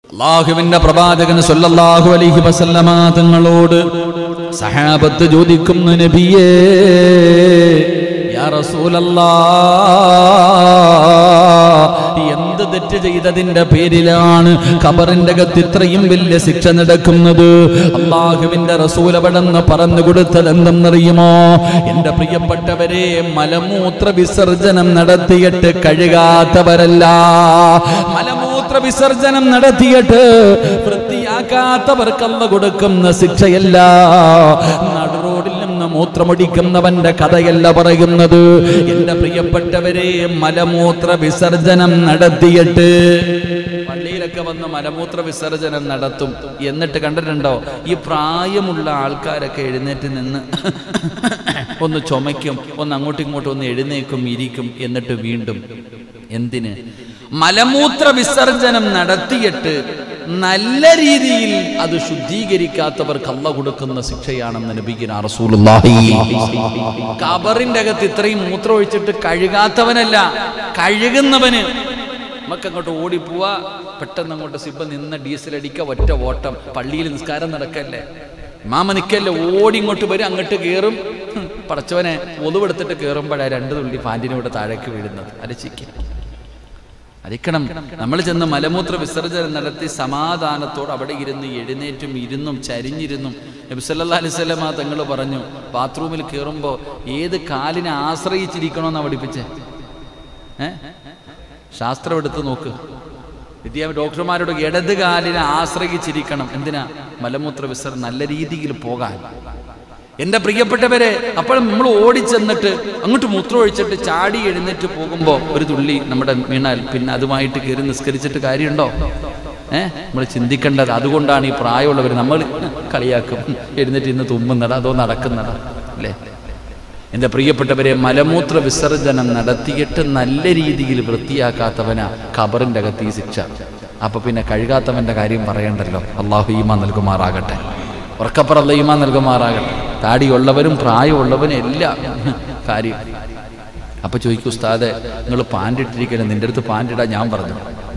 അള്ളാഹുവിന്റെ പ്രവാചകൻ സല്ലല്ലാഹു അലൈഹി വസല്ലമ തങ്ങളോട് സഹാബത്ത് ചോദിക്കുന്നു നബിയേ യാ റസൂലല്ലാ എന്ത് തെറ്റ് ചെയ്തതിന്റെ പേരിലാണ് ഖബറിന്റെ അകത്ത് ഇത്രയും വലിയ ശിക്ഷ നടക്കുന്നത് അള്ളാഹുവിന്റെ റസൂൽ അവിടെന്ന് പറഞ്ഞു കൊടുത്തത് എന്തെന്നറിയുമോ എന്റെ പ്രിയപ്പെട്ടവരെ മലമൂത്ര വിസർജനം നടത്തിയിട്ട് കഴുകാത്തവരല്ല മലമൂത്ര വിസർജനം നടത്തിയിട്ട് വൃത്തിയാക്കാത്തവർക്കല്ല കൊടുക്കുന്ന ശിക്ഷയല്ല നടുറോഡിൽ നിന്ന് മൂത്രമൊടിക്കുന്നവന്റെ കഥയല്ല പറയുന്നത് എന്റെ പ്രിയപ്പെട്ടവരെ മലമൂത്ര വിസർജനം നടത്തിയിട്ട് പള്ളിയിലൊക്കെ വന്ന് മലമൂത്ര വിസർജനം നടത്തും എന്നിട്ട് കണ്ടിട്ടുണ്ടോ ഈ പ്രായമുള്ള ആൾക്കാരൊക്കെ എഴുന്നേറ്റ് നിന്ന് ഒന്ന് ചുമയ്ക്കും ഒന്ന് അങ്ങോട്ടും ഇങ്ങോട്ടും ഒന്ന് എഴുന്നേക്കും ഇരിക്കും എന്നിട്ട് വീണ്ടും എന്തിന് മലമൂത്ര വിസർജനം നടത്തിയിട്ട് നല്ല രീതിയിൽ അത് ശുദ്ധീകരിക്കാത്തവർക്ക് അല്ല കൊടുക്കുന്ന ശിക്ഷയാണെന്ന് നബിക്കുന്ന റസൂലുള്ളാഹി കബറിന്റെ അകത്ത് ഇത്രയും മൂത്രം ഒഴിച്ചിട്ട് കഴുകാത്തവനല്ല കഴുകുന്നവന് നമുക്ക് അങ്ങോട്ട് ഓടിപ്പോവാ പെട്ടെന്ന് അങ്ങോട്ട് സിബ നിന്ന് ഡീസൽ അടിക്കുക ഒറ്റ ഓട്ടം പള്ളിയിൽ നിസ്കാരം നടക്കല്ലേ മാമ നിക്കല്ലേ ഓടി ഇങ്ങോട്ട് വരും അങ്ങോട്ട് കയറും ഹും, പടച്ചവനെ ഒതുവെടുത്തിട്ട് കയറുമ്പോഴാണ് രണ്ട് തുള്ളി പാൻറ്റിനൂടെ താഴേക്ക് വീഴുന്നത് അരച്ചിക്ക അരിക്കണം നമ്മൾ ചെന്ന് മലമൂത്ര വിസർജനം നടത്തി സമാധാനത്തോടെ അവിടെ ഇരുന്ന് എഴുന്നേറ്റും ഇരുന്നും ചരിഞ്ഞിരുന്നും നബിസല്ലാ അലിസ്വല്ലമ തങ്ങൾ പറഞ്ഞു ബാത്റൂമിൽ കയറുമ്പോൾ ഏത് കാലിനെ ആശ്രയിച്ചിരിക്കണമെന്നാണ് പഠിപ്പിച്ചേ ഏ ശാസ്ത്രം എടുത്ത് നോക്ക് വിദ്യാ ഡോക്ടർമാരോട് ഇടത് കാലിനെ ആശ്രയിച്ചിരിക്കണം എന്തിനാ മലമൂത്ര വിസർജനം നല്ല രീതിയിൽ പോകാൻ എന്റെ പ്രിയപ്പെട്ടവരെ അപ്പോൾ നമ്മൾ ഓടിച്ചെന്നിട്ട് അങ്ങോട്ട് മൂത്രം ഒഴിച്ചിട്ട് ചാടി എഴുന്നേറ്റ് പോകുമ്പോൾ ഒരു തുള്ളി നമ്മുടെ വീണാൽ പിന്നെ അതുമായിട്ട് കയറി നിസ്കരിച്ചിട്ട് കാര്യമുണ്ടോ ഏ നമ്മൾ ചിന്തിക്കേണ്ടത് അതുകൊണ്ടാണ് ഈ പ്രായമുള്ളവർ നമ്മൾ കളിയാക്കും എഴുന്നേറ്റ് ഇന്ന് തുമ്മുന്നട അതോ നടക്കുന്നട അല്ലേ എൻ്റെ പ്രിയപ്പെട്ടവരെ മലമൂത്ര വിസർജനം നടത്തിയിട്ട് നല്ല രീതിയിൽ വൃത്തിയാക്കാത്തവനാ ഖബറിൻ്റെ അകത്ത് ഈ ശിക്ഷ അപ്പൊ പിന്നെ കഴുകാത്തവന്റെ കാര്യം പറയണ്ടല്ലോ അള്ളാഹു ഈമാ നൽകുമാറാകട്ടെ ഉറക്കപ്പുറല്ല ഈമാ നൽകുമാറാകട്ടെ താടിയുള്ളവരും പ്രായമുള്ളവരും എല്ലാം കാര്യം അപ്പൊ ചോദിക്കൂ ഉസ്താദെ നിങ്ങൾ പാൻറ്റിട്ടിരിക്കലും നിന്റെ അടുത്ത് പാൻറ്റിടാൻ ഞാൻ പറഞ്ഞു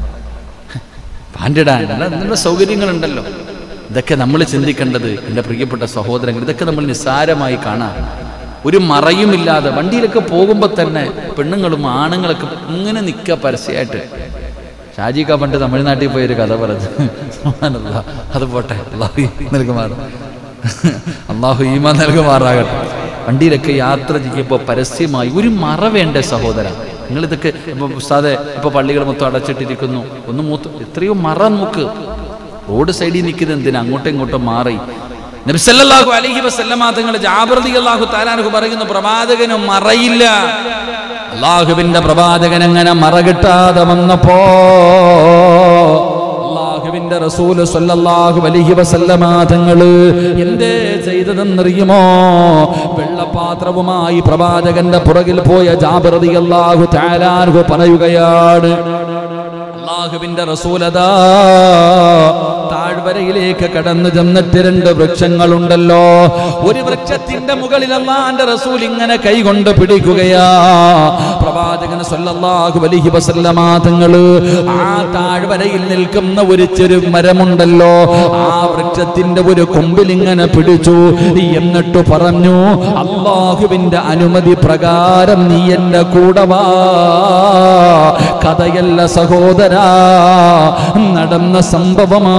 പാൻറ്റിടാൻ നിങ്ങളുടെ സൗകര്യങ്ങളുണ്ടല്ലോ ഇതൊക്കെ നമ്മൾ ചിന്തിക്കേണ്ടത് എൻ്റെ പ്രിയപ്പെട്ട സഹോദരങ്ങൾ ഇതൊക്കെ നമ്മൾ നിസ്സാരമായി കാണാം ഒരു മറയുമില്ലാതെ വണ്ടിയിലൊക്കെ പോകുമ്പോൾ തന്നെ പെണ്ണുങ്ങളും ആണുങ്ങളൊക്കെ ഇങ്ങനെ നിൽക്കുക പരസ്യമായിട്ട് ഷാജിക്ക പണ്ട് തമിഴ്നാട്ടിൽ പോയൊരു കഥ പറഞ്ഞു സുബ്ഹാനല്ലാഹ്. അത് പോട്ടെ അള്ളാഹു നൽകുമാർ അള്ളാഹു ഈമ നൽകുമാറാകട്ടെ വണ്ടിയിലൊക്കെ യാത്ര ചെയ്യുമ്പോൾ പരസ്യമായി ഒരു മറ വേണ്ടേ സഹോദര നിങ്ങളിതൊക്കെ ഇപ്പൊ ഉസ്താദെ ഇപ്പൊ പള്ളികൾ മൊത്തം അടച്ചിട്ടിരിക്കുന്നു ഒന്ന് മൂത്ത് എത്രയോ മറ നോക്ക് റോഡ് സൈഡിൽ നിൽക്കുന്നത് എന്തിനാ അങ്ങോട്ടും ഇങ്ങോട്ടും മാറി നബിസല്ലാഹു അലൈഹി വസല്ലമ തങ്ങൾ ജാബർദി അള്ളാഹു താലാനഹു പറയുന്നു പ്രവാചകന് മറയില്ല അള്ളാഹുവിന്റെ പ്രവാചകൻ അങ്ങനെ മറ കിട്ടാതെ വന്നപ്പോ അള്ളാഹുവിന്റെ റസൂല് സല്ലല്ലാഹു അലൈഹി വസല്ലമ തങ്ങള് എന്തേ ചെയ്തതെന്നറിയുമോ വെള്ളപാത്രവുമായി പ്രവാചകന്റെ പുറകിൽ പോയ ജാബർദി അള്ളാഹു താലാനഹു പറയുകയാണ് അള്ളാഹുവിന്റെ റസൂലതാ താഴ്വരയിലേക്ക് കടന്നു ചെന്നിട്ട് രണ്ട് വൃക്ഷങ്ങളുണ്ടല്ലോ ഒരു വൃക്ഷത്തിന്റെ മുകളിൽ അള്ളാന്റെ റസൂൽ ഇങ്ങനെ കൈകൊണ്ട് പിടിക്കുകയാ പ്രവാചകൻ സല്ലല്ലാഹു അലൈഹി വസല്ലമ തങ്ങള് ആ താഴ്വരയിൽ നിൽക്കുന്ന ഒരു ചെറു മരമുണ്ടല്ലോ ആ വൃക്ഷത്തിന്റെ ഒരു കൊമ്പിൽ ഇങ്ങനെ പിടിച്ചു എന്നിട്ട് പറഞ്ഞു അള്ളാഹുവിന്റെ അനുമതി പ്രകാരം നീ എന്റെ കൂടെ വാ കഥയല്ല സഹോദരാ നടന്ന സംഭവമാ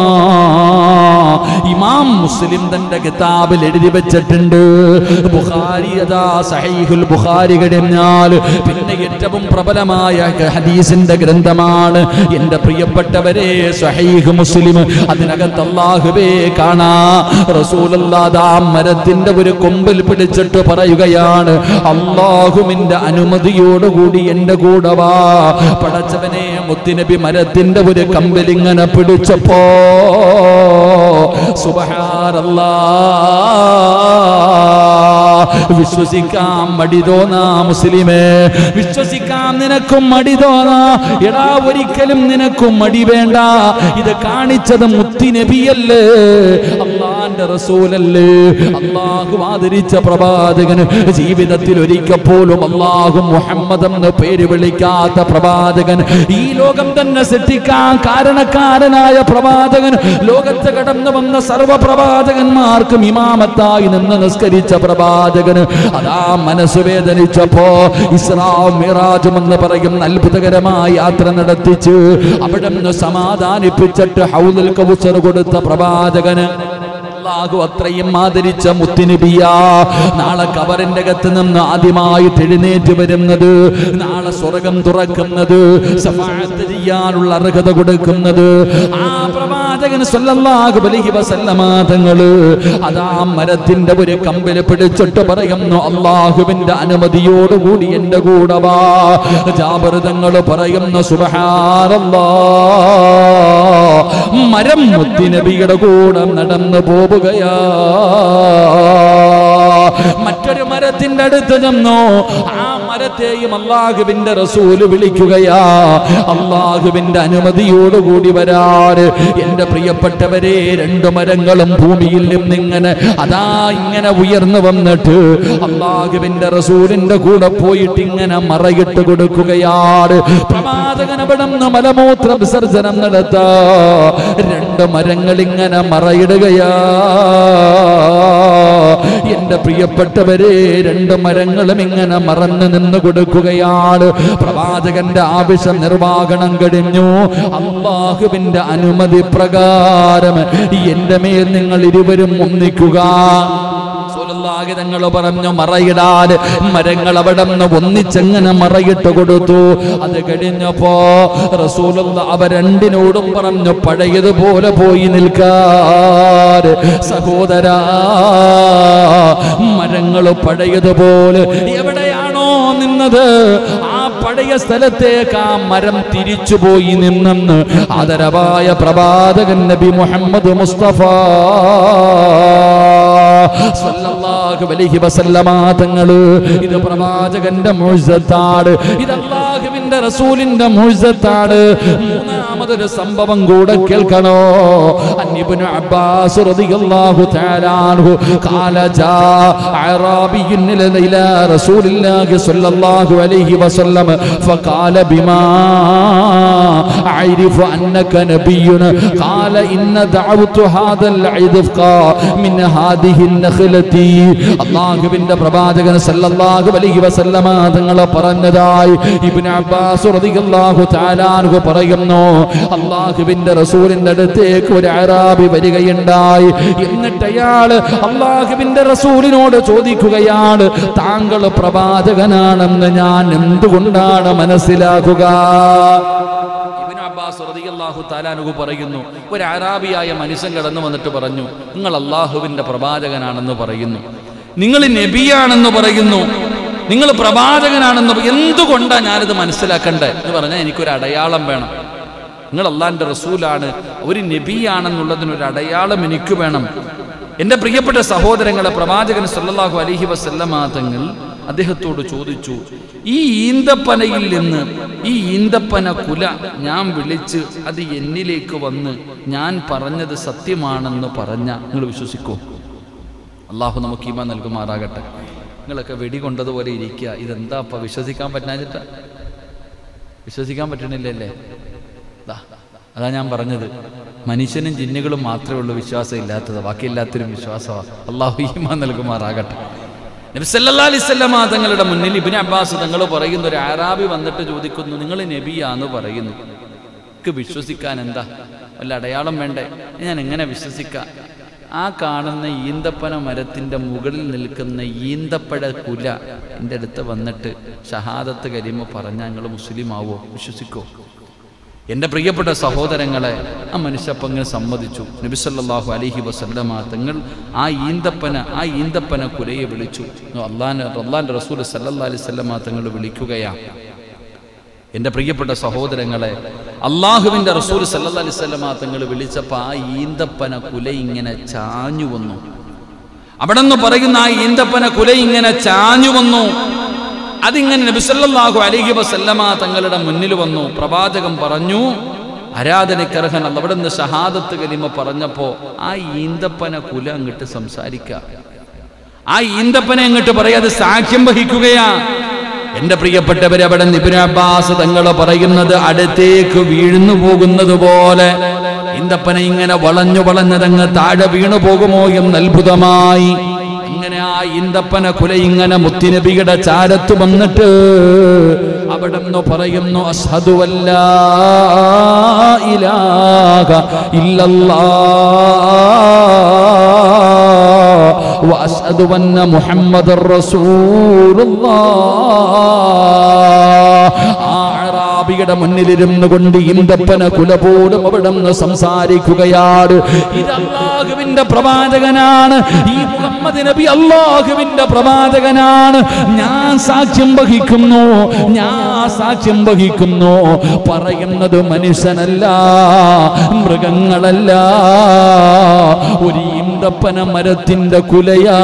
ഇമാം മുസ്ലിം തന്റെ കിതാബിൽ എഴുതി വെച്ചിട്ടുണ്ട് ബുഖാരി അതാ സഹീഹുൽ ബുഖാരി കഴിഞ്ഞാൽ പിന്നെ ഏറ്റവും പ്രബലമായ ഹദീസിന്റെ ഗ്രന്ഥമാണ് എന്റെ പ്രിയപ്പെട്ടവരെ സഹീഹ് മുസ്ലിം അതിനകത്ത് അല്ലാഹുവേ കാണാ റസൂലല്ലാദാ മരത്തിന്റെ ഒരു കൊമ്പിൽ പിടിച്ചിട്ട് പറയുകയാണ് അള്ളാഹുവിന്റെ അനുമതിയോടുകൂടി എന്റെ കൂടെ വാ പടച്ചവനെ മുത്തുനബി മരത്തിന്റെ ഒരു കമ്പിൽ ഇങ്ങനെ പിടിച്ചപ്പോ സുബഹാനല്ലാ വിശ്വസിക്കാം മടി തോന്നാ മുസ്ലിമേ വിശ്വസിക്കാം നിനക്കും മടി തോന്നാ എടാ ഒരിക്കലും നിനക്കും മടി വേണ്ട ഇത് കാണിച്ചത് മുത്തി നബിയല്ലേ അള്ളാന്റെ റസൂലല്ലേ അള്ളാഹു ആദരിച്ച പ്രവാചകന് ജീവിതത്തിൽ ഒരിക്കൽ പോലും അള്ളാഹു മുഹമ്മദ് എന്ന് പേര് വിളിക്കാത്ത പ്രവാചകൻ ഈ ലോകം തന്നെ സൃഷ്ടിക്കാൻ കാരണക്കാരനായ പ്രവാചകൻ ലോകത്ത് കടന്നു വന്ന സർവ്വ പ്രവാചകന്മാർക്കും ഇമാമത്തായി നിന്ന് നിസ്കരിച്ച പ്രവാചകന് അതാ മനസ്സ് വേദനിച്ചപ്പോ ഇസ്രാം മിറാജും എന്ന് പറയുന്ന അത്ഭുതകരമായ യാത്ര നടത്തിച്ച് അവിടെ നിന്ന് സമാധാനിപ്പിച്ചിട്ട് ഹൗദുൽ കൗസർ കൊടുത്ത പ്രവാചകന് അള്ളാഹു അത്രയും ആദരിച്ച മുത്തുനബിയ നാളെ കബറിന്റെ അകത്ത് നിന്ന് ആദ്യമായി എഴുന്നേറ്റ് വരുന്നത് നാളെ സ്വർഗം തുറക്കുന്നത് ശഫാഅത്ത് ചെയ്യാനുള്ള അർഹത കൊടുക്കുന്നത് ആ പ്രവാചകൻ സല്ലല്ലാഹു അലൈഹി വസല്ലമ തങ്ങള് അതാ മരത്തിന്റെ ഒരു കമ്പിൽ പിടിച്ചിട്ട് പറയുന്നു അള്ളാഹുവിന്റെ അനുമതിയോടുകൂടി എന്റെ കൂടെ വാ ജാബർ തങ്ങൾ പറയുന്നു സുബ്ഹാനല്ലാ മരം മുത്തിനബിയുടെ കൂടെ നടന്നു പോവുകയാ മറ്റൊരു മരത്തിന്റെ അടുത്ത് ചെന്നു ആ മരത്തെയും അള്ളാഹുവിന്റെ റസൂല് വിളിക്കുകയാ അള്ളാഹുവിന്റെ അനുമതിയോടുകൂടി വരാറ് എന്റെ പ്രിയപ്പെട്ടവരെ രണ്ടു മരങ്ങളും ഭൂമിയിൽ നിന്നിങ്ങനെ അതാ ഇങ്ങനെ ഉയർന്നു വന്നിട്ട് അള്ളാഹുവിന്റെ റസൂലിന്റെ കൂടെ പോയിട്ട് ഇങ്ങനെ മറയിട്ട് കൊടുക്കുകയാണ് പ്രവാചകൻ അവിടെ നിന്ന് മലമൂത്ര വിസർജനം നടത്താ രണ്ട് മരങ്ങൾ ഇങ്ങനെ മറയിടുകയാ എന്റെ പ്രിയപ്പെട്ടവരെ രണ്ട് മരങ്ങളും ഇങ്ങനെ മറന്നു നിന്ന് കൊടുക്കുകയാണ് പ്രവാചകന്റെ ആവശ്യം നിർവാഹണം കഴിഞ്ഞു അള്ളാഹുവിന്റെ അനുമതി പ്രകാരം എന്റെ മേൽ നിങ്ങൾ ഇരുവരും ഒന്നിക്കുക റസൂലുള്ളാഹി തങ്ങൾ പറഞ്ഞു മറയിടാൻ മരങ്ങൾ അവിടെ നിന്ന് ഒന്നിച്ചെങ്ങനെ മറയിട്ട് കൊടുത്തു അത് കഴിഞ്ഞപ്പോ റസൂലുള്ള അവ രണ്ടിനോടും പറഞ്ഞു പഴയതുപോലെ പോയി നിൽക്കാൻ സഹോദരാ മരങ്ങൾ പഴയതുപോലെ എവിടെയാണോ നിന്നത് ആ പഴയ സ്ഥലത്തേക്ക് ആ മരം തിരിച്ചു പോയി നിന്നെന്ന് ആദരവായ പ്രവാചകൻ നബി മുഹമ്മദ് മുസ്തഫ സല്ലല്ലാഹു അലൈഹി വസല്ലമ തങ്ങള് ഇത് പ്രവാചകന്റെ മുഴുസത്താണ് ഇത് അള്ളാഹുവിന്റെ റസൂലിന്റെ മുഴുസത്താണ് മൂന്നാമതൊരു സംഭവം കൂടെ കേൾക്കണോ അന്നിബ്നു അബ്ബാസ് റളിയല്ലാഹു തആല അൻഹു ഖാല ജാ അറാബിയ്യുൻ ഇലാ റസൂലില്ലാഹി സ്വല്ലല്ലാഹു അലൈഹി വസല്ലം فقال بما أعرف أنك نبي قال إن دعوت هذا العذق من هذه النخلة അള്ളാഹുവിന്റെ പ്രവാചകൻ സല്ലല്ലാഹു അലൈഹി വസല്ലമ തങ്ങളെ പറഞ്ഞതായി ഇബ്നു അബ്ബാസ് റളിയല്ലാഹു തആല അൻഹു പറയുന്നു അള്ളാഹുവിന്റെ റസൂലിന്റെ അടുത്തേക്ക് ഒരു അറാബി വരികയുണ്ടായി എന്നിട്ട് അയാൾ അള്ളാഹുവിന്റെ റസൂലിനോട് ചോദിക്കുകയാണ് താങ്കൾ പ്രവാചകനാണെന്ന് ഞാൻ എന്തുകൊണ്ടാണ് മനസ്സിലാക്കുക ഇബ്നു അബ്ബാസ് റളിയല്ലാഹു തആലാനുഹു പറയുന്നു ഒരു അറാബിയായ മനുഷ്യൻ കടന്നു വന്നിട്ട് പറഞ്ഞു നിങ്ങൾ അള്ളാഹുവിന്റെ പ്രവാചകനാണെന്ന് പറയുന്നു നിങ്ങൾ നബിയാണെന്ന് പറയുന്നു നിങ്ങൾ പ്രവാചകനാണെന്ന് പ- എന്തുകൊണ്ടാ ഞാനിത് മനസ്സിലാക്കണ്ടേ എന്ന് പറഞ്ഞാൽ എനിക്കൊരു അടയാളം വേണം നിങ്ങൾ അള്ളാന്റെ റസൂലാണ് ഒരു നബിയാണെന്നുള്ളതിനൊരു അടയാളം എനിക്ക് വേണം എൻ്റെ പ്രിയപ്പെട്ട സഹോദരങ്ങളെ പ്രവാചകൻ സല്ലല്ലാഹു അലൈഹി വസല്ലമ തങ്ങൾ അദ്ദേഹത്തോട് ചോദിച്ചു ഈ ഈന്തപ്പനയിൽ നിന്ന് ഈ ഈന്തപ്പന കുല ഞാൻ വിളിച്ച് അത് എന്നിലേക്ക് വന്ന് ഞാൻ പറഞ്ഞത് സത്യമാണെന്ന് പറഞ്ഞ നിങ്ങൾ വിശ്വസിക്കോ അള്ളാഹു നമുക്ക് ഈമ നൽകുമാറാകട്ടെ നിങ്ങളൊക്കെ വെടികൊണ്ടതുപോലെ ഇരിക്കുക ഇതെന്താ അപ്പൊ വിശ്വസിക്കാൻ പറ്റാഞ്ഞിട്ട വിശ്വസിക്കാൻ പറ്റണില്ലല്ലേ ദാ, അതാ ഞാൻ പറഞ്ഞത് മനുഷ്യനും ജിന്നുകളും മാത്രമേ ഉള്ളൂ വിശ്വാസം ഇല്ലാത്തത് ബാക്കിയില്ലാത്തൊരു വിശ്വാസമാണ് അള്ളാഹു ഈമ നൽകുമാറാകട്ടെ നബി സല്ലല്ലാഹു അലൈഹി വസല്ലമ തങ്ങളുടെ മുന്നിൽ ഇബ്നു അബ്ബാസ് തങ്ങൾ പറയുന്ന ഒരു ആറാബി വന്നിട്ട് ചോദിക്കുന്നു നിങ്ങൾ നബിയാന്ന് പറയുന്നു എനിക്ക് വിശ്വസിക്കാൻ എന്താ വല്ല അടയാളം വേണ്ടേ ഞാൻ എങ്ങനെ വിശ്വസിക്കാം ആ കാണുന്ന ഈന്തപ്പന മരത്തിൻ്റെ മുകളിൽ നിൽക്കുന്ന ഈന്തപ്പഴ കുല എൻ്റെ അടുത്ത് വന്നിട്ട് ഷഹാദത്ത് കരിമ പറഞ്ഞാൽ നിങ്ങൾ മുസ്ലിം ആവോ വിശ്വസിക്കോ എൻ്റെ പ്രിയപ്പെട്ട സഹോദരങ്ങളെ ആ മനുഷ്യപ്പം ഇങ്ങനെ സമ്മതിച്ചു നബിസല്ലാഹു അലഹി വസല്ലമ തങ്ങൾ ആ ഈന്തപ്പന ആ ഈന്തപ്പന കുലയെ വിളിച്ചു അള്ളാൻ അള്ളാൻ്റെ റസൂൽ സല്ലല്ലാ അലൈഹി സ്വല്ലമ തങ്ങൾ വിളിക്കുകയാണ് എൻ്റെ പ്രിയപ്പെട്ട സഹോദരങ്ങളെ അള്ളാഹുവിന്റെ റസൂൽ സല്ലല്ലാഹു അലൈഹി വസല്ലമ തങ്ങൾ വിളിച്ചപ്പോൾ ആ ഈന്തപ്പന കുല ഇങ്ങനെ ചാഞ്ഞു വന്നു അവിടെ നിന്ന് പറയുന്ന ആ ഈന്തപ്പന കുല ഇങ്ങനെ ചാഞ്ഞു വന്നു അതിങ്ങനെ നബിസല്ലാഹു അലൈഹി വസല്ലമ തങ്ങളുടെ മുന്നിൽ വന്നു പ്രവാചകൻ പറഞ്ഞു ആരാധനക്കർഹൻ അല്ല അവിടെ നിന്ന് ഷഹാദത്ത് കലിമ പറഞ്ഞപ്പോ ആ ഈന്തപ്പന കുല അങ്ങോട്ട് സംസാരിക്കുക ആ ഈന്തപ്പനെ അങ്ങോട്ട് പറയാതെ സാക്ഷ്യം വഹിക്കുകയാ എന്റെ പ്രിയപ്പെട്ടവരെ അവിടെ നിബിൻ അബ്ബാസ് തങ്ങൾ പറയുന്നത് അടുത്തേക്ക് വീഴുന്നു പോകുന്നത് പോലെ ഈന്തപ്പന ഇങ്ങനെ വളഞ്ഞു വളഞ്ഞതങ്ങ് താഴെ വീണു പോകുമോ എന്ന് അത്ഭുതമായി അങ്ങനെ ആ ഈന്തപ്പന കുല ഇങ്ങനെ മുത്തിനബിയുടെ ചാരത്ത് വന്നിട്ട് അവിടെ നിന്ന് പറയുന്നു അസ്ഹദു അല്ലാ ഇലാഹ ഇല്ലല്ലാഹ് വഅസ്ഹദു അന്ന മുഹമ്മദർ റസൂലുള്ളാഹ് ആ അറാബിയുടെ മുന്നിലിരുന്നു കൊണ്ട് ഈന്തപ്പന കുല പോലും അവിടെ നിന്ന് സംസാരിക്കുകയാണ് ഇത് അള്ളാഹുവിന്റെ പ്രവാചകനാണ് ഈ മുഹമ്മദ് നബി അള്ളാഹുവിന്റെ പ്രവാചകനാണ് ഞാൻ സാക്ഷ്യം വഹിക്കുന്നു ഞാൻ സാക്ഷ്യം വഹിക്കുന്നു പറയുന്നത് മനുഷ്യനല്ല മൃഗങ്ങളല്ല ഒരു ഈന്തപ്പന മരത്തിന്റെ കുലയാ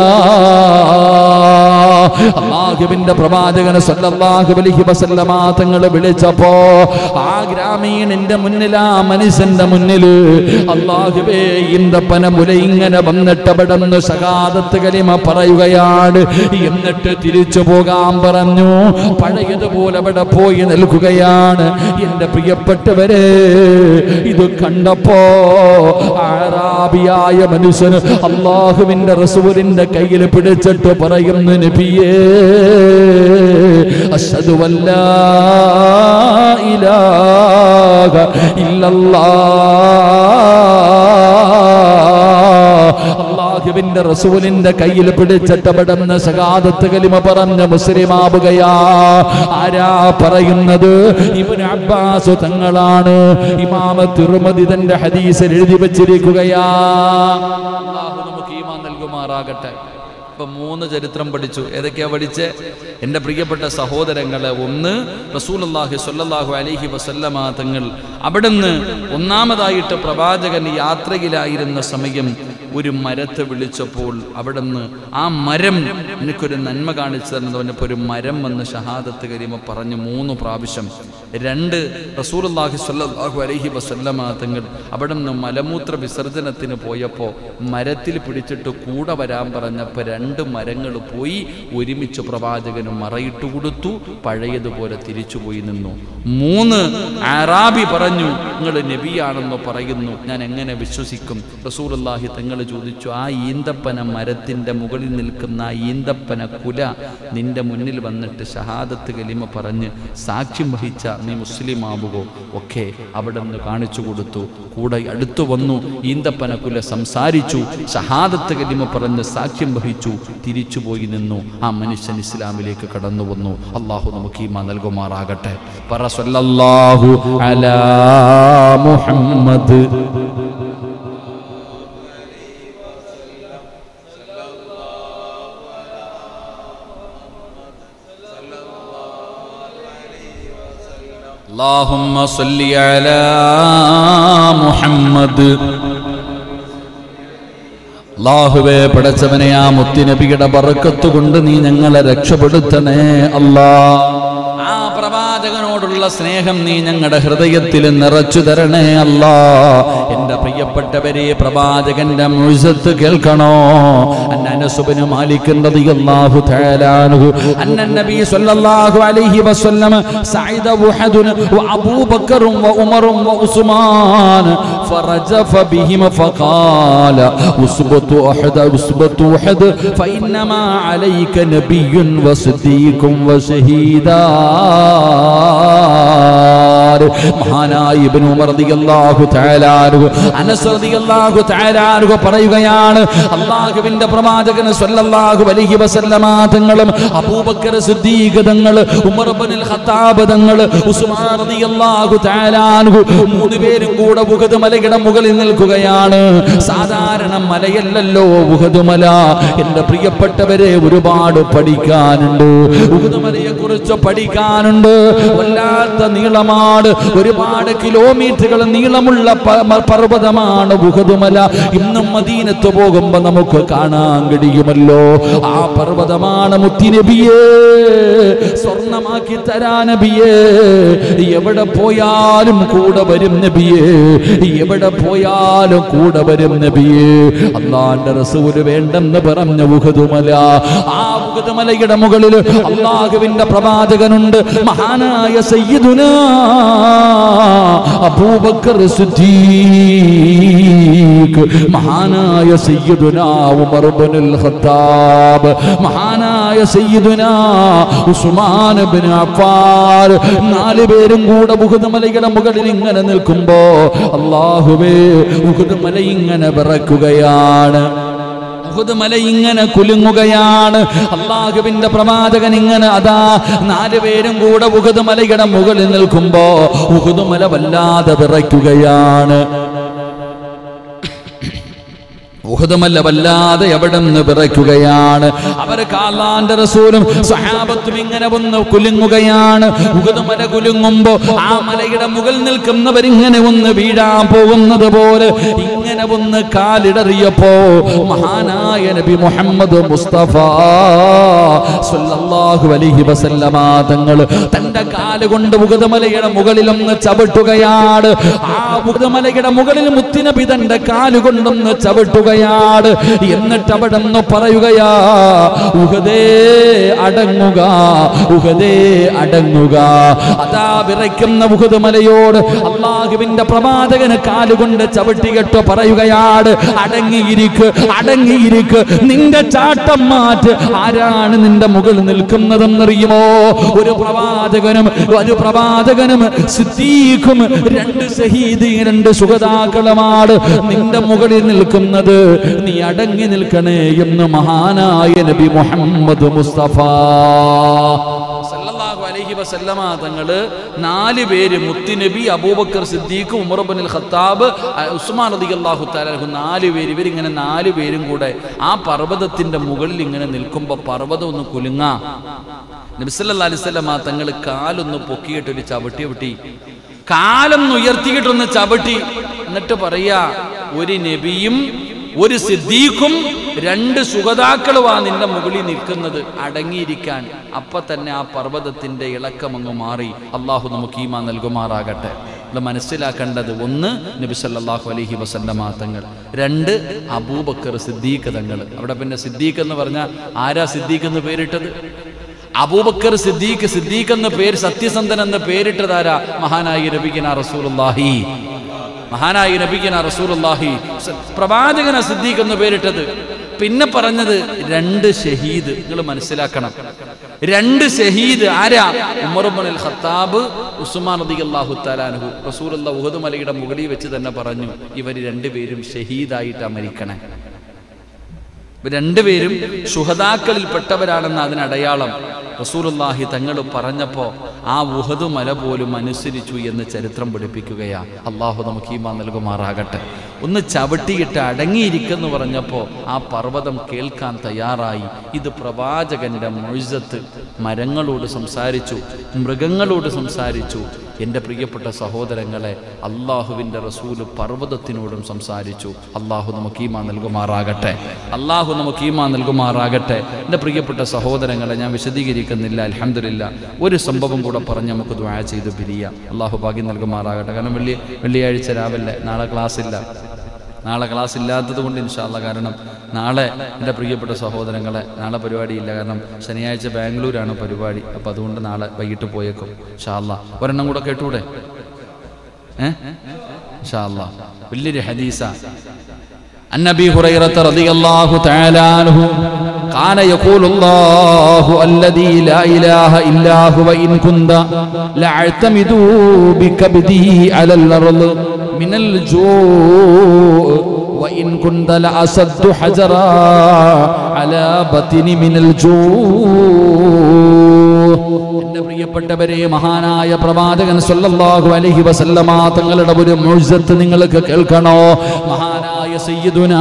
അള്ളാഹുവിന്റെ പ്രവാചകന് സല്ലല്ലാഹു അലൈഹി വസല്ലമ തങ്ങൾ വിളിച്ചപ്പോ ആ ഗ്രാമീണന്റെ മുന്നിൽ ആ മനുഷ്യന്റെ മുന്നിൽ അള്ളാഹുവേ ഈന്തപ്പന മുല ഇങ്ങനെ വന്നിട്ട് അവിടുന്ന് സകാദത്ത് കലിമ പറയുകയാണ് എന്നിട്ട് തിരിച്ചു പോകാൻ പറഞ്ഞു പഴയതുപോലെ അവിടെ പോയി നിൽക്കുകയാണ് എന്റെ പ്രിയപ്പെട്ടവരെ ഇത് കണ്ടപ്പോ ആറാബിയായ മനുഷ്യന് അള്ളാഹുവിന്റെ റസൂലിന്റെ കയ്യിൽ പിടിച്ചിട്ട് പറയുന്നു നബിയേ അഷ്ഹദു അല്ലാ ഇലാഹ ഇല്ലല്ലാഹ് അള്ളാഹുവിന്റെ റസൂലിന്റെ കയ്യിൽ പിടിച്ചിട്ട് അവിടുന്ന് സകാദത്ത് കലിമ പറഞ്ഞ മുസ്ലിമാവുകയാ ആരാ പറയുന്നത് ഇവന് അബ്ബാസ് തങ്ങളാണ് ഇമാമ തിരുമതി തന്റെ ഹദീസിൽ എഴുതി വെച്ചിരിക്കുകയാ അള്ളാഹു നമുക്ക് ഈമാൻ നൽകുമാറാകട്ടെ ഇപ്പൊ മൂന്ന് ചരിത്രം പഠിച്ചു ഏതൊക്കെയാ പഠിച്ച് എൻ്റെ പ്രിയപ്പെട്ട സഹോദരങ്ങളെ ഒന്ന് റസൂലുള്ളാഹി സ്വല്ലല്ലാഹു അലൈഹി വസല്ലമ തങ്ങൾ അവിടുന്ന് ഒന്നാമതായിട്ട് പ്രവാചകൻ യാത്രയിലായിരുന്ന സമയം ഒരു മരത്തെ വിളിച്ചപ്പോൾ അവിടുന്ന് ആ മരം എനിക്കൊരു നന്മ കാണിച്ചു തരുന്നത് പറഞ്ഞപ്പോൾ ഒരു മരം വന്ന് ഷഹാദത്ത് കരിമ പറഞ്ഞു മൂന്ന് പ്രാവശ്യം രണ്ട് റസൂലുള്ളാഹി സ്വല്ലല്ലാഹു അലൈഹി വസല്ലമ തങ്ങൾ അവിടുന്ന് മലമൂത്ര വിസർജനത്തിന് പോയപ്പോൾ മരത്തിൽ പിടിച്ചിട്ട് കൂടെ വരാൻ പറഞ്ഞപ്പോൾ രണ്ട് മരങ്ങൾ പോയി ഒരുമിച്ച് പ്രവാചകന് മറയിട്ട് കൊടുത്തു പഴയതുപോലെ തിരിച്ചുപോയി നിന്നു മൂന്ന് അറാബി പറഞ്ഞു നിങ്ങൾ നബിയാണെന്ന് പറയുന്നു ഞാൻ എങ്ങനെ വിശ്വസിക്കും റസൂലുള്ളാഹി തങ്ങൾ ചോദിച്ചു ആ ഈന്തപ്പന മരത്തിന്റെ മുകളിൽ നിൽക്കുന്ന ആ ഈന്തപ്പന കുല നിന്റെ മുന്നിൽ വന്നിട്ട് ഷഹാദത്ത് കലിമ പറഞ്ഞ് സാക്ഷ്യം വഹിച്ച നീ മുസ്ലിം ആവുകോ ഒക്കെ അവിടെ നിന്ന് കാണിച്ചു കൊടുത്തു കൂടെ അടുത്തു വന്നു ഈന്തപ്പന കുല സംസാരിച്ചു ഷഹാദത്ത് കലിമ പറഞ്ഞ് സാക്ഷ്യം വഹിച്ചു തിരിച്ചുപോയി നിന്നു ആ മനുഷ്യൻ ഇസ്ലാമിലേക്ക് കടന്നു വന്നു അള്ളാഹു നമുക്ക് ഈമ നൽകുമാറാകട്ടെ പറ സല്ലല്ലാഹു അലാ മുഹമ്മദ് اللهم صل على മുഹമ്മദ് അള്ളാഹുവേ പടച്ചവനെ ആ മുത്തിനബിയുടെ ബറക്കത്ത് കൊണ്ട് നീ ഞങ്ങളെ രക്ഷപ്പെടുത്തണേ അല്ലാ ആ പ്രവാചകനോടുള്ള സ്നേഹം നീ ഞങ്ങളുടെ ഹൃദയത്തിൽ നിറച്ചു തരണേ അല്ലാ എന്റെ പ്രിയപ്പെട്ടവരെ പ്രവാചകന്റെ മുഴുസത്ത് കേൾക്കണോ അന്നസുബിന് മാലിക്കുന്നത് അല്ലാഹു തആലാനഹു അന്ന നബി സല്ലല്ലാഹു അലൈഹി വസല്ലം സഈദ വഹദുൻ വഅബൂ ബക്കറും വഉമറും വഉസ്മാൻ فرجف بهم فقال اثبت احد اثبت احد فانما عليك نبي وصديق وشهيدا മഹാനായ ഇബ്നു ഉമർ റളിയല്ലാഹു തആല അൻഹു അനസ് റളിയല്ലാഹു തആല അൻഹു പറയുകയാണ് അല്ലാഹുവിന്റെ പ്രവാചകൻ സ്വല്ലല്ലാഹു അലൈഹി വസല്ലമ തങ്ങളും അബൂബക്കർ സിദ്ദീഖ് തങ്ങൾ ഉമർ ഇബ്നുൽ ഖത്താബ് തങ്ങൾ ഉസ്മാൻ റളിയല്ലാഹു തആല അൻഹു മൂന്ന് പേരും കൂടെ ഉഹദ് മലയുടെ മുകളിൽ നിൽക്കുകയാണ് സാധാരണ മലയല്ലല്ലോ ഉഹദ് മല എന്റെ പ്രിയപ്പെട്ടവരെ ഒരുപാട് പഠിക്കാനുണ്ട് ഉഹദ് മലയെ കുറിച്ച് പഠിക്കാനുണ്ട് വല്ലാത്ത നീളമാണ് ഒരുപാട് ഒരുപാട് കിലോമീറ്ററുകൾ നീളമുള്ള പ- മ- പർവ്വതമാണ് ഉഹദുമല ഇന്നും മദീനത്ത് പോകുമ്പോ നമുക്ക് കാണാൻ കഴിയുമല്ലോ ആ പർവ്വതമാണ് മുത്തിനബിയേ സ്വർണമാക്കി തരാ നബിയേ എവിടെ പോയാലും കൂടെ വരും നബിയേ എവിടെ പോയാലും കൂടെ വരും നബിയേ അള്ളാന്റെ റസൂല് വേണ്ടെന്ന് പറഞ്ഞ ഉഹദുമല ആ ഉഹദുമലയുടെ മുകളിൽ അള്ളാഹുവിന്റെ പ്രവാചകനുണ്ട് മഹാനായ സയ്യിദുന അബൂബക്കർ സിദ്ദീഖ് മഹാനായ സയ്യിദുന ഉമർ ഇബ്നുൽ ഖത്താബ് മഹാനായ സയ്യിദുന ഉസ്മാൻ ഇബ്നു അഫ്ഫാൻ നാല് പേരും കൂടെ ഉഹദ് മലയുടെ മുകളിൽ ഇങ്ങനെ നിൽക്കുമ്പോ അള്ളാഹുവേ ഉഹദ് മല ഇങ്ങനെ വിറക്കുകയാണ് ഉഹുദ് മല ഇങ്ങനെ കുലുങ്ങുകയാണ് അള്ളാഹുവിന്റെ പ്രവാചകൻ ഇങ്ങനെ അതാ നാലുപേരും കൂടെ ഉഹുദ് മലയുടെ മുകളിൽ നിൽക്കുമ്പോ ഉഹുദ് മല വല്ലാതെ വിറയ്ക്കുകയാണ് ഉഹുദമല്ല വല്ലാതെ എവിടെ നിന്ന് വിറയ്ക്കുകയാണ് അവർ കാലാന്റെ റസൂലും സഹാബത്തും ഇങ്ങനെ ഒന്ന് കുലുങ്ങുകയാണ് ഉഹുദമല കുലുങ്ങുമ്പോ ആ മലയുടെ മുകളിൽ നിൽക്കുന്നവരിങ്ങനെ ഒന്ന് വീഴാൻ പോകുന്നത് പോലെ ഇങ്ങനെ ഒന്ന് കാലിടറിയപ്പോ മഹാനായ നബി മുഹമ്മദ് മുസ്തഫ സല്ലല്ലാഹു അലൈഹി വസല്ലമ തങ്ങൾ തന്റെ കാലുകൊണ്ട് ഉഗതമലയുടെ മുകളിൽ ഒന്ന് ചവിട്ടുകയാണ് ആ ഉഗതമലയുടെ മുകളിൽ മുത്തിനബി തന്റെ കാലുകൊണ്ടൊന്ന് ചവിട്ടുകയാണ് എന്നിട്ട് അവിടെ നിന്ന് പറയുകയാ ഉഹദേ അടങ്ങുക ഉഹദേ അടങ്ങുക അതാ വിറയ്ക്കുന്ന ഉഹദ് മലയോട് അള്ളാഹുവിന്റെ പ്രവാചകന് കാലുകൊണ്ട് ചവിട്ടികെട്ടോ പറയുകയാണ് അടങ്ങിയിരിക്ക് അടങ്ങിയിരിക്ക് നിന്റെ ചാട്ടം മാറ്റ് ആരാണ് നിന്റെ മുകളിൽ നിൽക്കുന്നതെന്നറിയുമോ ഒരു പ്രവാചകനും ഒരു പ്രവാചകനും സിദ്ദീഖും രണ്ട് ഷഹീദ് രണ്ട് സുഗതാക്കളുമാണ് നിന്റെ മുകളിൽ നിൽക്കുന്നത് നീ അടങ്ങി നിൽക്കണേ എന്ന് മഹാനായ നബി മുഹമ്മദ് മുസ്തഫ സല്ലല്ലാഹു അലൈഹി വസല്ലമ തങ്ങള് നാല് പേര് മുത്തുനബി അബൂബക്കർ സിദ്ദീഖ് ഉമർ ഇബ്നുൽ ഖത്താബ് അഹ് ഉസ്മാൻ റളിയല്ലാഹു തആല അൻഹു നാല് പേര് ഇവരിങ്ങനെ നാല് പേരും കൂടെ ആ പർവ്വതത്തിന്റെ മുകളിൽ ഇങ്ങനെ നിൽക്കുമ്പോൾ പർവ്വതം ഒന്ന് കുലുങ്ങാ നബി സല്ലല്ലാഹു അലൈഹി വസല്ലമ തങ്ങൾ കാലൊന്ന് പൊക്കിയിട്ട് ഒരു ചവിട്ടി വിട്ടി കാലൊന്ന് ഉയർത്തിയിട്ടൊന്ന് ചവിട്ടി എന്നിട്ട് പറയാ ഒരു നബിയും ഒരു സിദ്ദീഖും രണ്ട് സുഗതാക്കളുമാ നിന്റെ മുകളിൽ നിൽക്കുന്നത് അടങ്ങിയിരിക്കാൻ അപ്പൊ തന്നെ ആ പർവ്വതത്തിന്റെ ഇളക്കം അങ്ങ് മാറി അള്ളാഹു നമുക്ക് ഈമാ നൽകുമാറാകട്ടെ നമ്മൾ മനസ്സിലാക്കേണ്ടത് ഒന്ന് നബി സല്ലല്ലാഹു അലൈഹി വസല്ലമ തങ്ങൾ രണ്ട് അബൂബക്കർ സിദ്ദീഖ് തങ്ങൾ അവിടെ പിന്നെ സിദ്ദീഖ് എന്ന് പറഞ്ഞാൽ ആരാ സിദ്ദീഖ് എന്ന് പേരിട്ടത് അബൂബക്കർ സിദ്ദീഖ് സിദ്ദീഖ് എന്ന പേര് സത്യസന്ധൻ എന്ന പേരിട്ടതാരാ മഹാനായി നബിഗന റസൂലുള്ളാഹി മഹാനായി നബിഗന റസൂലുള്ളാഹി സ- പ്രവാചകന സിദ്ദീഖ് എന്ന് പേരിട്ടത് പിന്നെ പറഞ്ഞത് രണ്ട് ഷഹീദ് നിങ്ങൾ മനസ്സിലാക്കണം രണ്ട് ഷഹീദ് ആരാ ഉമർബുൽ ഖത്താബ് ഉസ്മാൻ റളിയല്ലാഹു തആലാഹു റസൂലുള്ള ഉഹദ് മലയുടെ മുകളിൽ വെച്ച് തന്നെ പറഞ്ഞു ഇവർ രണ്ടുപേരും ഷഹീദായിട്ട് മരിക്കണേ ഇവർ രണ്ടുപേരും ശുഹതാക്കളിൽ പെട്ടവരാണെന്ന് അതിനടയാളം റസൂലുള്ളാഹി തങ്ങൾ പറഞ്ഞപ്പോ ആ ഉഹദ് മല പോലും അനുസരിച്ചു എന്ന് ചരിത്രം പഠിപ്പിക്കുകയാ അള്ളാഹു നമുക്ക് ഈമാ നൽകുമാറാകട്ടെ ഒന്ന് ചവിട്ടിയിട്ട് അടങ്ങിയിരിക്കെന്ന് പറഞ്ഞപ്പോൾ ആ പർവ്വതം കേൾക്കാൻ തയ്യാറായി ഇത് പ്രവാചകന്റെ മൊഴിസത്ത് മരങ്ങളോട് സംസാരിച്ചു മൃഗങ്ങളോട് സംസാരിച്ചു എൻ്റെ പ്രിയപ്പെട്ട സഹോദരങ്ങളെ അള്ളാഹുവിൻ്റെ റസൂല് പർവ്വതത്തിനോടും സംസാരിച്ചു അള്ളാഹു നമുക്ക് ഈമാ നൽകുമാറാകട്ടെ അള്ളാഹു നമുക്ക് ഈമാ നൽകുമാറാകട്ടെ എൻ്റെ പ്രിയപ്പെട്ട സഹോദരങ്ങളെ ഞാൻ വിശദീകരിക്കുന്നില്ല അലഹമില്ല ഒരു സംഭവം കൂടെ പറഞ്ഞ് നമുക്ക് ദ്വാ ചെയ്ത് പിരിയാം അള്ളാഹു ഭാഗ്യം നൽകുമാറാകട്ടെ കാരണം വെള്ളി വെള്ളിയാഴ്ച രാവിലെ നാളെ ക്ലാസ് ഇല്ല നാളെ ക്ലാസ് ഇല്ലാത്തത് കൊണ്ട് ഇൻഷാല്ല കാരണം നാളെ എൻ്റെ പ്രിയപ്പെട്ട സഹോദരങ്ങളെ നാളെ പരിപാടിയില്ല കാരണം ശനിയാഴ്ച ബാംഗ്ലൂരാണ് പരിപാടി അപ്പോൾ അതുകൊണ്ട് നാളെ വൈകിട്ട് പോയേക്കും ഇൻഷാല്ല ഒരെണ്ണം കൂടെ കേട്ടൂടെ ഏ ഇൻഷാല്ല വലിയൊരു ഹദീസ عن ابي هريره رضي الله تعالى عنه كان يقول الله الذي لا اله الا هو ان كنت لاعتمد بكبدي على الارض من الجوع وان كنت لاسد حجرا على بطن من الجوع എന്റെ പ്രിയപ്പെട്ടവരെ മഹാനായ പ്രവാചകൻ സല്ലല്ലാഹു അലൈഹി വസല്ലമ തങ്ങളുടെ ഒരു മുഴുസത്ത് നിങ്ങൾക്ക് കേൾക്കണോ മഹാനായ സയ്യിദുനാ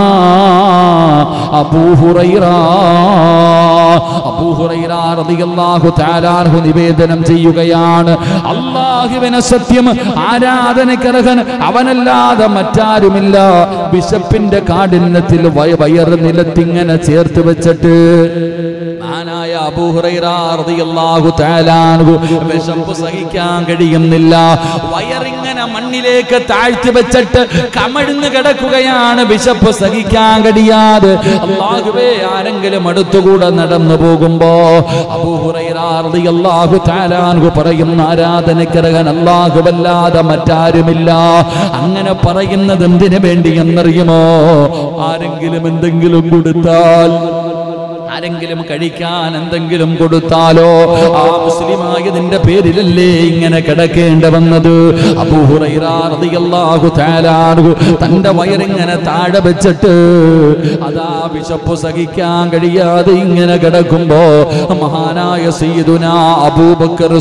അബൂ ഹുറൈറ അബൂ ഹുറൈറ റളിയല്ലാഹു തആല അൻഹു നിവേദനം ചെയ്യുകയാണ് അല്ലാഹുവിനെ സത്യം ആരാധനക്കർഹൻ അവനല്ലാതെ മറ്റാരുമില്ല ബിഷപ്പിന്റെ കാഠിന്യത്തിൽ വയ- വയറ് നിലത്തിങ്ങനെ ചേർത്ത് വെച്ചിട്ട് മഹാനായ അബൂ ഹുറൈറ റളിയല്ലാഹു തആല അൻഹു വിശപ്പ് സഹിക്കാൻ കഴിയുന്നില്ല വയറിങ്ങനെ മണ്ണിലേക്ക് താഴ്ത്തി വെച്ചിട്ട് കമഴ്ന്ന് കിടക്കുകയാണ് വിശപ്പ് സഹിക്കാൻ കഴിയാതെ അള്ളാഹുവേ ആരെങ്കിലും അടുത്തുകൂടെ നടന്നു പോകുമ്പോ അബൂ ഹുറൈറ റളിയല്ലാഹു തആല അൻഹു പറയുന്ന ആരാധനക്കരകൻ അല്ലാഹുവല്ലാതെ മറ്റാരുമില്ല അങ്ങനെ പറയുന്നത് എന്തിനു വേണ്ടി എന്നറിയുമോ ആരെങ്കിലും എന്തെങ്കിലും കൊടുത്താൽ ആരെങ്കിലും കഴിക്കാൻ എന്തെങ്കിലും കൊടുത്താലോ ആ മുസ്ലിമായതിന്റെ പേരിലല്ലേ ഇങ്ങനെ കിടക്കേണ്ട വന്നത് അബൂഹുറൈറാഹു താലാർഹു തന്റെ വയറിങ്ങനെ താഴെ വെച്ചിട്ട് അതാ വിശപ്പ് സഹിക്കാൻ കഴിയാതെ ഇങ്ങനെ കിടക്കുമ്പോ മഹാനായ സയ്യിദുന അബൂബക്കർ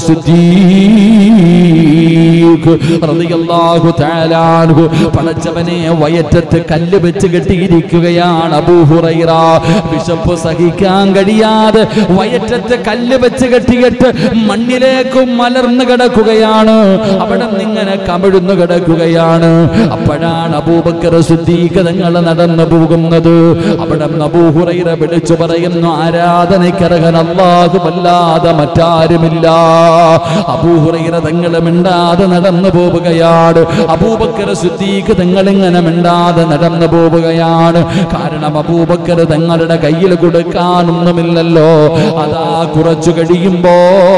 സുദ്ദീഖ് റളിയല്ലാഹു തആലാൻഹു പടച്ചവനെ വയറ്റത്ത് കല്ല് വെച്ച് കെട്ടിയിരിക്കുകയാണ് അബൂഹുറൈറ വിശപ്പ് സഹിക്കാൻ കഴിയാതെ വയറ്റത്ത് കല്ല് വെച്ച് കെട്ടിയിട്ട് മണ്ണിലേക്ക് മലർന്നു കിടക്കുകയാണ് അവിടെ നിങ്ങനെ കമിഴ്ന്നു കിടക്കുകയാണ് അപ്പോഴാണ് അബൂബക്കർ സുദ്ദീഖ് തങ്ങൾ നടന്നു പോകുന്നത് അവിടെ അബൂഹുറൈറ വിളിച്ചു പറയുന്നു ആരാധനയ്ക്കറകൻ അള്ളാഹു വല്ലാതെ മറ്റാരുമില്ല അബൂഹുറൈറ തങ്ങൾ മിണ്ടാതെ നടന്നു പോവുകയാണ് അബൂബക്കർ സുദ്ദീഖ് തങ്ങൾ ഇങ്ങനെ മിണ്ടാതെ നടന്നു പോവുകയാണ് കാരണം അബൂബക്കർ തങ്ങളുടെ കയ്യിൽ കൊടുക്കാനൊന്നുമില്ലല്ലോ അതാ കുറച്ചു കഴിയുമ്പോ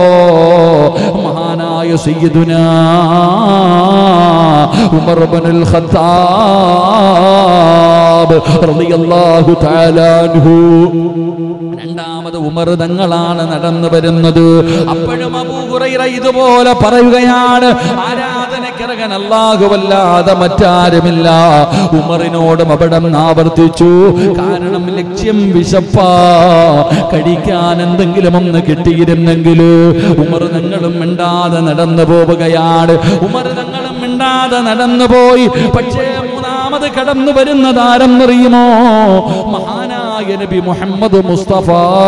മഹാനായ സയ്യിദുനാ ഉമർ ഇബ്നുൽ ഖത്താബ് റളിയല്ലാഹു തആല അൻഹു രണ്ടാമത് ഉമർ തങ്ങളാണ് നടന്നു വരുന്നത് അപ്പോഴും അബൂഹുറൈറ ഇതുപോലെ പറയുകയാണ് ആരാധനക്കിറങ്ങൻ അല്ലാഹുവല്ലാതെ മറ്റാരുമില്ല ഉമറിനോടും അവിടം ആവർത്തിച്ചു കാരണം ലക്ഷ്യം വിശപ്പാ കഴിക്കാൻ എന്തെങ്കിലും ഒന്ന് കിട്ടിയിരുന്നെങ്കിൽ ഉമർ തങ്ങളും മിണ്ടാതെ നടന്നു പോവുകയാണ് ഉമർ തങ്ങളും മിണ്ടാതെ നടന്നു പോയി പക്ഷേ മൂന്നാമത് കടന്നു വരുന്നത് ആരെന്നറിയുമോ മഹാനായ നബി മുഹമ്മദ് മുസ്തഫ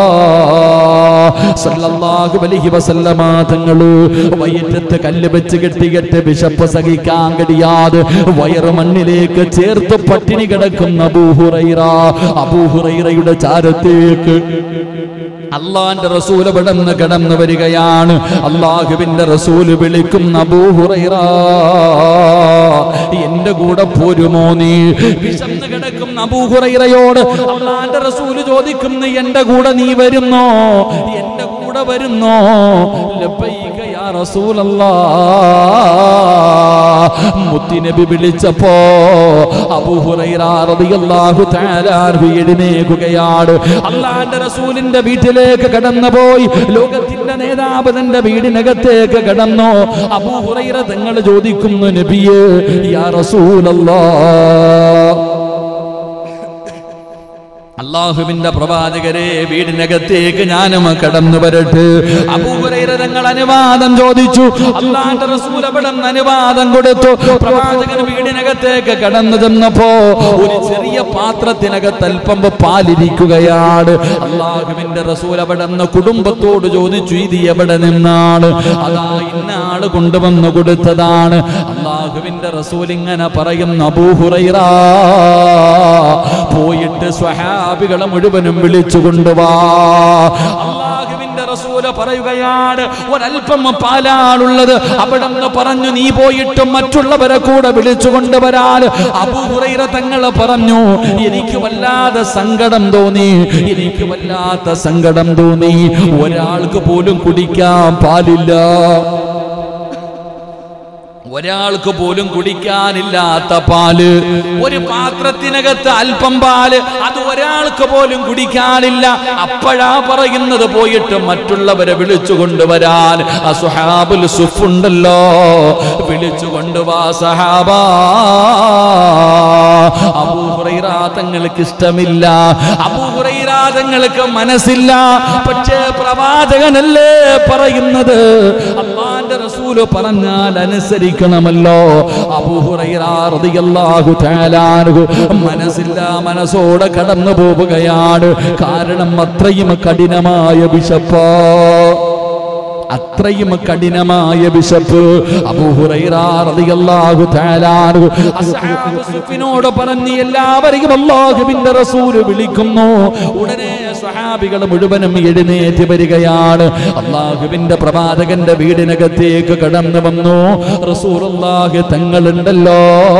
സല്ലല്ലാഹു അലൈഹി വസല്ലമ തങ്ങള് വയറ്റത്ത് കല്ല് വെച്ച് കെട്ടികെട്ട് വിശപ്പ് സഹിക്കാൻ കഴിയാതെ വയറ് മണ്ണിലേക്ക് ചേർത്ത് പട്ടിണി കിടക്കുന്ന അബൂഹുറൈറ അബൂഹുറൈറയുടെ ചാരത്തേക്ക് അള്ളാന്റെ റസൂൽ വിടന്ന് കിടന്നു വരികയാണ് അള്ളാഹുവിന്റെ റസൂല് വിളിക്കുന്ന അബൂഹുറൈറ എന്റെ കൂടെ പോരുമോ നീ വിശന്ന് കിടക്കുന്ന അബൂഹുറൈറയോട് അള്ളാന്റെ റസൂല് ചോദിക്കുന്നു എന്റെ കൂടെ നീ വരുന്നോ എന്റെ കൂടെ വരുന്നോ ലബ്ബൈക യാ റസൂലല്ലാ മുത്തിനബി വിളിച്ചപ്പോ അബൂഹുറൈറ റളിയല്ലാഹു തആല അൻഹു എഴുന്നേൽക്കുകയാണ് അള്ളാന്റെ റസൂലിന്റെ വീട്ടിലേക്ക് കടന്നുപോയി ലോകത്തിന്റെ നേതാവ് തന്റെ വീടിനകത്തേക്ക് കടന്നു അബൂഹുറൈറ തങ്ങൾ ചോദിക്കുന്നു നബിയേ യാ റസൂലല്ലാ അള്ളാഹുവിന്റെ പ്രവാചകരെ വീടിനകത്തേക്ക് ഞാനും കടന്നു വരട്ടെ അബൂഹുറൈറ തങ്ങൾ അനുവാദം ചോദിച്ചു അള്ളാന്റെ റസൂൽ അവിടെ നിന്ന് അനുവാദം കൊടുത്തു പ്രവാചകൻ വീടിനകത്തേക്ക് കടന്നു ചെന്നപ്പോ ഒരു ചെറിയ പാത്രത്തിനകത്ത് അല്പം പാലിരിക്കുകയാണ് അള്ളാഹുവിന്റെ റസൂൽ അവിടെ നിന്ന് കുടുംബത്തോട് ചോദിച്ചു ഇത് എവിടെ നിന്നാണ് അതാ ഇന്നാള് കൊണ്ടുവന്നു കൊടുത്തതാണ് അള്ളാഹുവിന്റെ റസൂൽ ഇങ്ങനെ പറയുന്നു അബൂഹുറൈറ പോയിട്ട് സ്വഹാബികളെ മുഴുവനും വിളിച്ചു കൊണ്ടുവാ അള്ളാഹുവിന്റെ റസൂല് പറയുകയാണ് ഒരല്പം പാലാണുള്ളത് അവിടെ നിന്ന് പറഞ്ഞു നീ പോയിട്ട് മറ്റുള്ളവരെ കൂടെ വിളിച്ചു കൊണ്ടുവരാൻ അബൂഹുറൈറ തങ്ങൾ പറഞ്ഞു എനിക്ക് വല്ലാതെ സങ്കടം തോന്നി എനിക്ക് വല്ലാത്ത സങ്കടം തോന്നി ഒരാൾക്ക് പോലും കുടിക്കാൻ പാലില്ല ഒരാൾക്ക് പോലും കുടിക്കാനില്ലാത്ത പാല് ഒരു പാത്രത്തിനകത്ത് അല്പം പാല് അത് ഒരാൾക്ക് പോലും കുടിക്കാനില്ല അപ്പോഴാ പറയുന്നത് പോയിട്ട് മറ്റുള്ളവരെ വിളിച്ചു കൊണ്ടുവരാൻ അസുഹാബുൽ സുഫുണ്ടല്ലോ വിളിച്ചു കൊണ്ടുവാ സഹാബ അബൂഹുറൈറ തങ്ങൾക്ക് ഇഷ്ടമില്ല അബൂഹുറൈറ തങ്ങൾക്ക് മനസ്സില്ല പക്ഷേ പ്രവാചകനല്ലേ പറയുന്നത് അള്ളാന്റെ റസൂല് പറഞ്ഞാൽ അനുസരിക്കണമല്ലോ അബൂഹുറൈറ റളിയല്ലാഹു തആല അൻഹു മനസ്സില്ല മനസ്സോടെ കടന്നു പോവുകയാണ് കാരണം അത്രയും കഠിനമായ വിശപ്പോ അത്രയും കഠിനമായ ബിഷപ്പ് അബൂഹുറൈറിനോട് പറഞ്ഞ് എല്ലാവരെയും അള്ളാഹുവിന്റെ റസൂല് വിളിക്കുന്നു ഉടനെ സ്വഹാബികൾ മുഴുവനും എഴുന്നേറ്റ് വരികയാണ് അള്ളാഹുവിന്റെ പ്രവാചകന്റെ വീടിനകത്തേക്ക് കടന്നു വന്നു റസൂലുള്ളാഹി തങ്ങളുണ്ടല്ലോ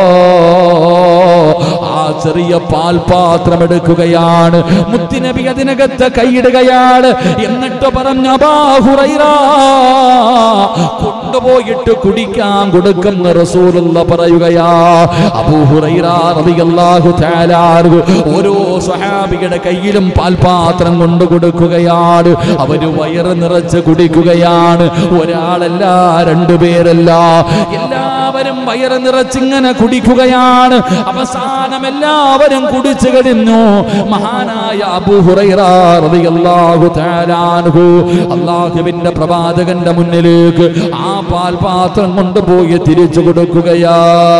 ആ ചെറിയ പാൽപാത്രം എടുക്കുകയാണ് മുത്തിനബി അതിനകത്ത് കൈയിടുകയാണ് എന്നിട്ട് പറഞ്ഞ അബാഹുറൈറാ കൊണ്ടുപോയിട്ട് കുടിക്കാൻ കൊടുക്കുന്ന റസൂലുള്ള പറയുകയാ അബൂഹുറൈറാ റളിയല്ലാഹു തആല അൻഹു ഓരോ സ്വഹാബിയുടെ കയ്യിലും പാൽപാത്രം കൊണ്ടു കൊടുക്കുകയാണ് അവര് വയറ് നിറച്ച് കുടിക്കുകയാണ് ഒരാളല്ല രണ്ടുപേരല്ല എല്ലാവരും വയറ് നിറച്ചിങ്ങനെ കുടിക്കുകയാണ് അവസാനം എല്ലാവരും കുടിച്ചു കഴിഞ്ഞു മഹാനായ അബൂഹുറൈറ റളിയല്ലാഹു തആല അൻഹു അള്ളാഹുവിന്റെ പ്രവാചകന്റെ മുന്നിലേക്ക് ആ പാൽപാത്രം കൊണ്ടുപോയി തിരിച്ചു കൊടുക്കുകയാ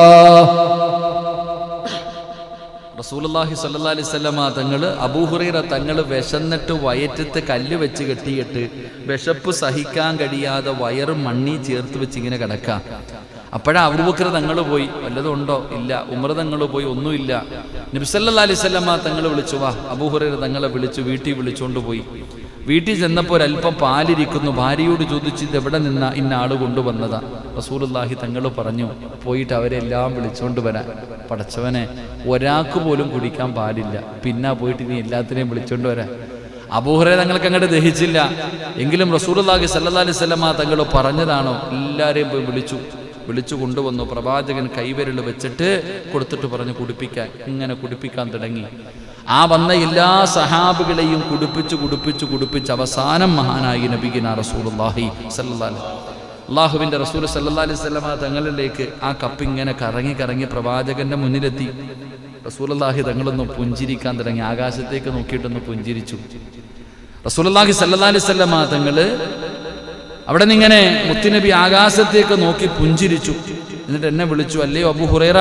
റസൂലുള്ളാഹി സ്വല്ലല്ലാഹി അലൈഹി വസല്ലമ തങ്ങള് അബൂഹുറൈറ തങ്ങള് വിശന്നിട്ട് വയറ്റത്ത് കല്ല് വെച്ച് കെട്ടിയിട്ട് വിശപ്പ് സഹിക്കാൻ കഴിയാതെ വയറ് മണ്ണി ചേർത്ത് വെച്ച് ഇങ്ങനെ കിടക്കാം അപ്പോഴാ അബൂബക്കർ തങ്ങൾ പോയി വല്ലതും ഉണ്ടോ ഇല്ല ഉമർ തങ്ങൾ പോയി ഒന്നുമില്ല നബിസല്ലാ അലൈഹി സ്വല്ലമ്മ തങ്ങൾ വിളിച്ചു വാ അബൂഹുറൈറ തങ്ങളെ വിളിച്ചു വീട്ടിൽ വിളിച്ചുകൊണ്ട് പോയി വീട്ടിൽ ചെന്നപ്പോൾ ഒരല്പം പാലിരിക്കുന്നു ഭാര്യയോട് ചോദിച്ചു ഇത് എവിടെ നിന്നാ ഇന്ന ആള് കൊണ്ടുവന്നതാ റസൂലുള്ളാഹി തങ്ങൾ പറഞ്ഞു പോയിട്ട് അവരെല്ലാം വിളിച്ചുകൊണ്ട് വരാൻ പടച്ചവനെ ഒരാൾക്ക് പോലും കുടിക്കാൻ പാടില്ല പിന്നെ പോയിട്ട് ഇനി എല്ലാത്തിനെയും വിളിച്ചുകൊണ്ട് വരാൻ അബൂഹറെ തങ്ങൾക്ക് അങ്ങോട്ട് ദഹിച്ചില്ല എങ്കിലും റസൂലുള്ളാഹി സല്ലല്ലാഹി അലൈഹി വസല്ലമ തങ്ങൾ പറഞ്ഞതാണോ എല്ലാവരെയും പോയി വിളിച്ചു വിളിച്ചു കൊണ്ടുവന്നു പ്രവാചകൻ കൈവിരൽ വെച്ചിട്ട് കൊടുത്തിട്ട് പറഞ്ഞു കുടിപ്പിക്കാൻ ഇങ്ങനെ കുടിപ്പിക്കാൻ തുടങ്ങി ആ വന്ന എല്ലാ സഹാബികളെയും കുടിപ്പിച്ച് കുടിപ്പിച്ച് കുടിപ്പിച്ച് അവസാനം മഹാനായി നബിഗിന റസൂലുള്ളാഹി സല്ലല്ലാഹി അള്ളാഹുവിൻ്റെ റസൂൽ സല്ലല്ലാഹി അലൈഹി വസല്ലമ തങ്ങളിലേക്ക് ആ കപ്പ് ഇങ്ങനെ കറങ്ങി കറങ്ങി പ്രവാചകന്റെ മുന്നിലെത്തി റസൂലുള്ളാഹി തങ്ങളൊന്ന് പുഞ്ചിരിക്കാൻ തുടങ്ങി ആകാശത്തേക്ക് നോക്കിയിട്ടൊന്ന് പുഞ്ചിരിച്ചു റസൂലുള്ളാഹി സല്ലല്ലാഹി അലൈഹി വസല്ലമ തങ്ങള് അവിടെ നിന്ന് ഇങ്ങനെ മുത്തുനബി ആകാശത്തേക്ക് നോക്കി പുഞ്ചിരിച്ചു എന്നിട്ട് എന്നെ വിളിച്ചു അല്ലയോ അബു ഹുറൈറ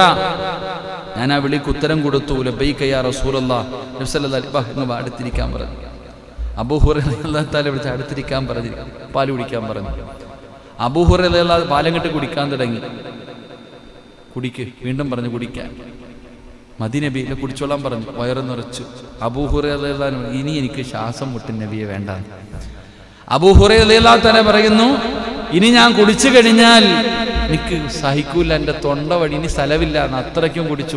ഞാൻ ആ വിളിക്ക് ഉത്തരം കൊടുത്തു ലബൈക്കയ്യ റസൂലല്ലാ നബ്സല്ലാ ഇങ്ങ് വാ, അടുത്തിരിക്കാൻ പറഞ്ഞു അബു ഹുറൈറ വിളിച്ച് അടുത്തിരിക്കാൻ പറഞ്ഞു പാല് കുടിക്കാൻ പറഞ്ഞു അബു ഹുറൈറ പാലം കെട്ട് കുടിക്കാൻ തുടങ്ങി കുടിക്ക് വീണ്ടും പറഞ്ഞു കുടിക്കാൻ മതി നബി ഇല്ല കുടിച്ചോളാൻ പറഞ്ഞു വയറ് നിറച്ചു അബൂഹുറ ഇനി എനിക്ക് ശ്വാസം മുട്ടും നബിയെ വേണ്ട അബൂഹുറ തന്നെ പറയുന്നു ഇനി ഞാൻ കുടിച്ചു കഴിഞ്ഞാൽ എനിക്ക് സഹിക്കൂല എൻ്റെ തൊണ്ട വഴി ഇനി സ്ഥലമില്ല എന്ന് അത്രയ്ക്കും കുടിച്ചു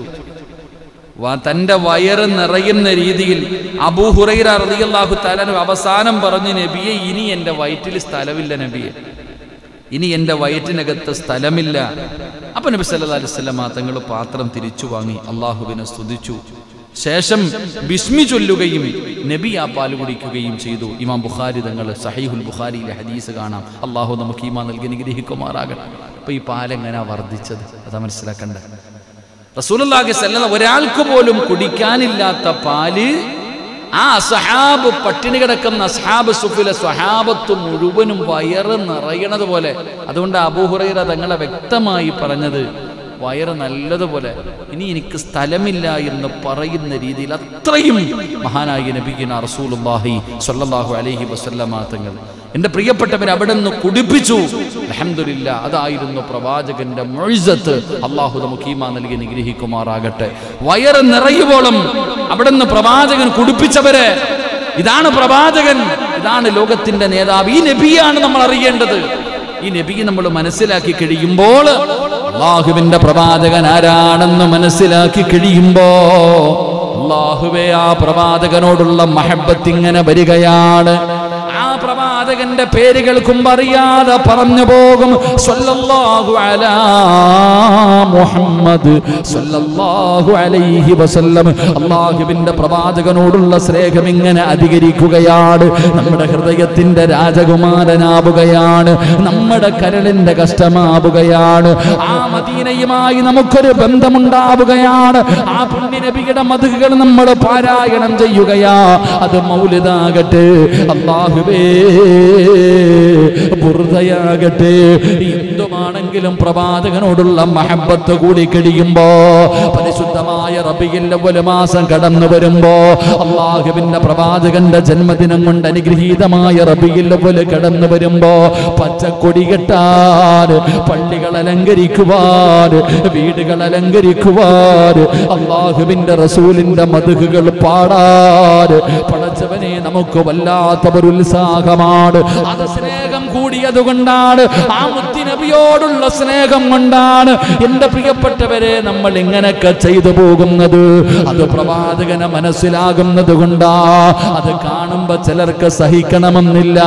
വ- തന്റെ വയറ് നിറയുന്ന രീതിയിൽ അബൂഹുറൈറ റളിയല്ലാഹു തആല അവസാനം പറഞ്ഞു നബിയെ ഇനി എൻ്റെ വയറ്റിൽ സ്ഥലമില്ല നബിയെ ഇനി എൻ്റെ വയറ്റിനകത്ത് സ്ഥലമില്ല അപ്പൊ നബി സല്ലല്ലാഹു അലൈഹി വസല്ലമ തങ്ങൾ പാത്രം തിരിച്ചു വാങ്ങി അള്ളാഹുവിനെ സ്തുതിച്ചു ശേഷം ബിസ്മി ചൊല്ലുകയും നബി ആ പാല് കുടിക്കുകയും ചെയ്തു ഇമാം ബുഖാരി തങ്ങൾ സഹീഹുൽ ബുഖാരിയിലെ ഹദീസ് കാണാം അള്ളാഹു നമുക്ക് ഈമാ നൽകി നിഗ്രഹിക്കുമാറാകട്ടെ അപ്പൊ ഈ പാലെങ്ങനെയാ വർദ്ധിച്ചത് അതാ മനസ്സിലാക്കണ്ടേ റസൂലുള്ളാഹി സല്ലല്ലാഹു ഒരാൾക്ക് പോലും കുടിക്കാനില്ലാത്ത പാല് ആ സഹാബ് പട്ടിണി കിടക്കുന്ന അസ്ഹാബ് സുഫിലെ സ്വഹാബത്ത് മുഴുവനും വയറ് നിറയണത് പോലെ അതുകൊണ്ട് അബൂഹുറൈറ തങ്ങളെ വ്യക്തമായി പറഞ്ഞത് വയറ് നല്ലതുപോലെ ഇനി എനിക്ക് സ്ഥലമില്ല എന്ന് പറയുന്ന രീതിയിൽ അത്രയും മഹാനായ നബിഗിന റസൂലുള്ളാഹി സ്വല്ലല്ലാഹു അലൈഹി വസല്ലമ തങ്ങൾ എൻ്റെ പ്രിയപ്പെട്ടവർ അവിടെ നിന്ന് കുടിപ്പിച്ചു അൽഹംദുലില്ലാ അതായിരുന്നു പ്രവാചകന്റെ മൊഴിസത്ത് അള്ളാഹു നമുക്ക് ഈമാ നൽകി നിഗ്രഹിക്കുമാറാകട്ടെ വയറ് നിറയുവോളം അവിടെ നിന്ന് പ്രവാചകൻ കുടിപ്പിച്ചവരെ ഇതാണ് പ്രവാചകൻ ഇതാണ് ലോകത്തിന്റെ നേതാവ് ഈ നബിയാണ് നമ്മൾ അറിയേണ്ടത് ഈ നബിയെ നമ്മൾ മനസ്സിലാക്കി കഴിയുമ്പോൾ അള്ളാഹുവിന്റെ പ്രവാചകൻ ആരാണെന്ന് മനസ്സിലാക്കി കഴിയുമ്പോ അള്ളാഹുവെ ആ പ്രവാചകനോടുള്ള മഹബത്ത് ഇങ്ങനെ വരികയാണ് ആ പ്രവാചക പ്രവാചകന്റെ പേര് കേൾക്കുമ്പോ അറിയാതെ പറഞ്ഞു പോകും സ്വല്ലല്ലാഹു അലാ മുഹമ്മദ് സ്വല്ലല്ലാഹു അലൈഹി വസല്ലം അള്ളാഹുവിന്റെ പ്രവാചകനോടുള്ള സ്നേഹം ഇങ്ങനെ അധികരിക്കുകയാണ് നമ്മുടെ ഹൃദയത്തിന്റെ രാജകുമാരനാവുകയാണ് നമ്മുടെ കരളിന്റെ കഷ്ടമാവുകയാണ് ആ മദീനയുമായി നമുക്കൊരു ബന്ധമുണ്ടാവുകയാണ് ആ പുണ്യനബിയുടെ മധുകൾ നമ്മൾ പാരായണം ചെയ്യുകയാ അത് മൗലിതാകട്ടെ അള്ളാഹുവേ ബുർദയാകട്ടെ എന്തുമാണെങ്കിലും പ്രവാചകനോടുള്ള മഹബത്ത് കൂടി കഴിയുമ്പോ പരിശുദ്ധമായ റബിയിൽ ഒരു മാസം കടന്നു വരുമ്പോ അള്ളാഹുവിന്റെ പ്രവാചകന്റെ ജന്മദിനം കൊണ്ട് അനുഗ്രഹീതമായ റബിയിൽ പോലെ കടന്നു വരുമ്പോ പച്ചക്കൊടി കെട്ടാൻ പള്ളികൾ അലങ്കരിക്കുവാൻ വീടുകൾ അലങ്കരിക്കുവാൻ അള്ളാഹുവിന്റെ റസൂലിന്റെ മതുകുകൾ പാടാൻ പടച്ചവനെ നമുക്ക് വല്ലാത്ത ഒരു ഉത്സാഹമാണ് അത് സ്നേഹം കൂടിയത് കൊണ്ടാണ് ആ മുത്തിനബിയോടുള്ള സ്നേഹം കൊണ്ടാണ് എന്റെ പ്രിയപ്പെട്ടവരെ നമ്മൾ ഇങ്ങനൊക്കെ ചെയ്തു പോകുന്നത് അത് പ്രവാചകനെ മനസ്സിലാകുന്നത് കൊണ്ടാ അത് കാണുമ്പോ ചിലർക്ക് സഹിക്കണമെന്നില്ല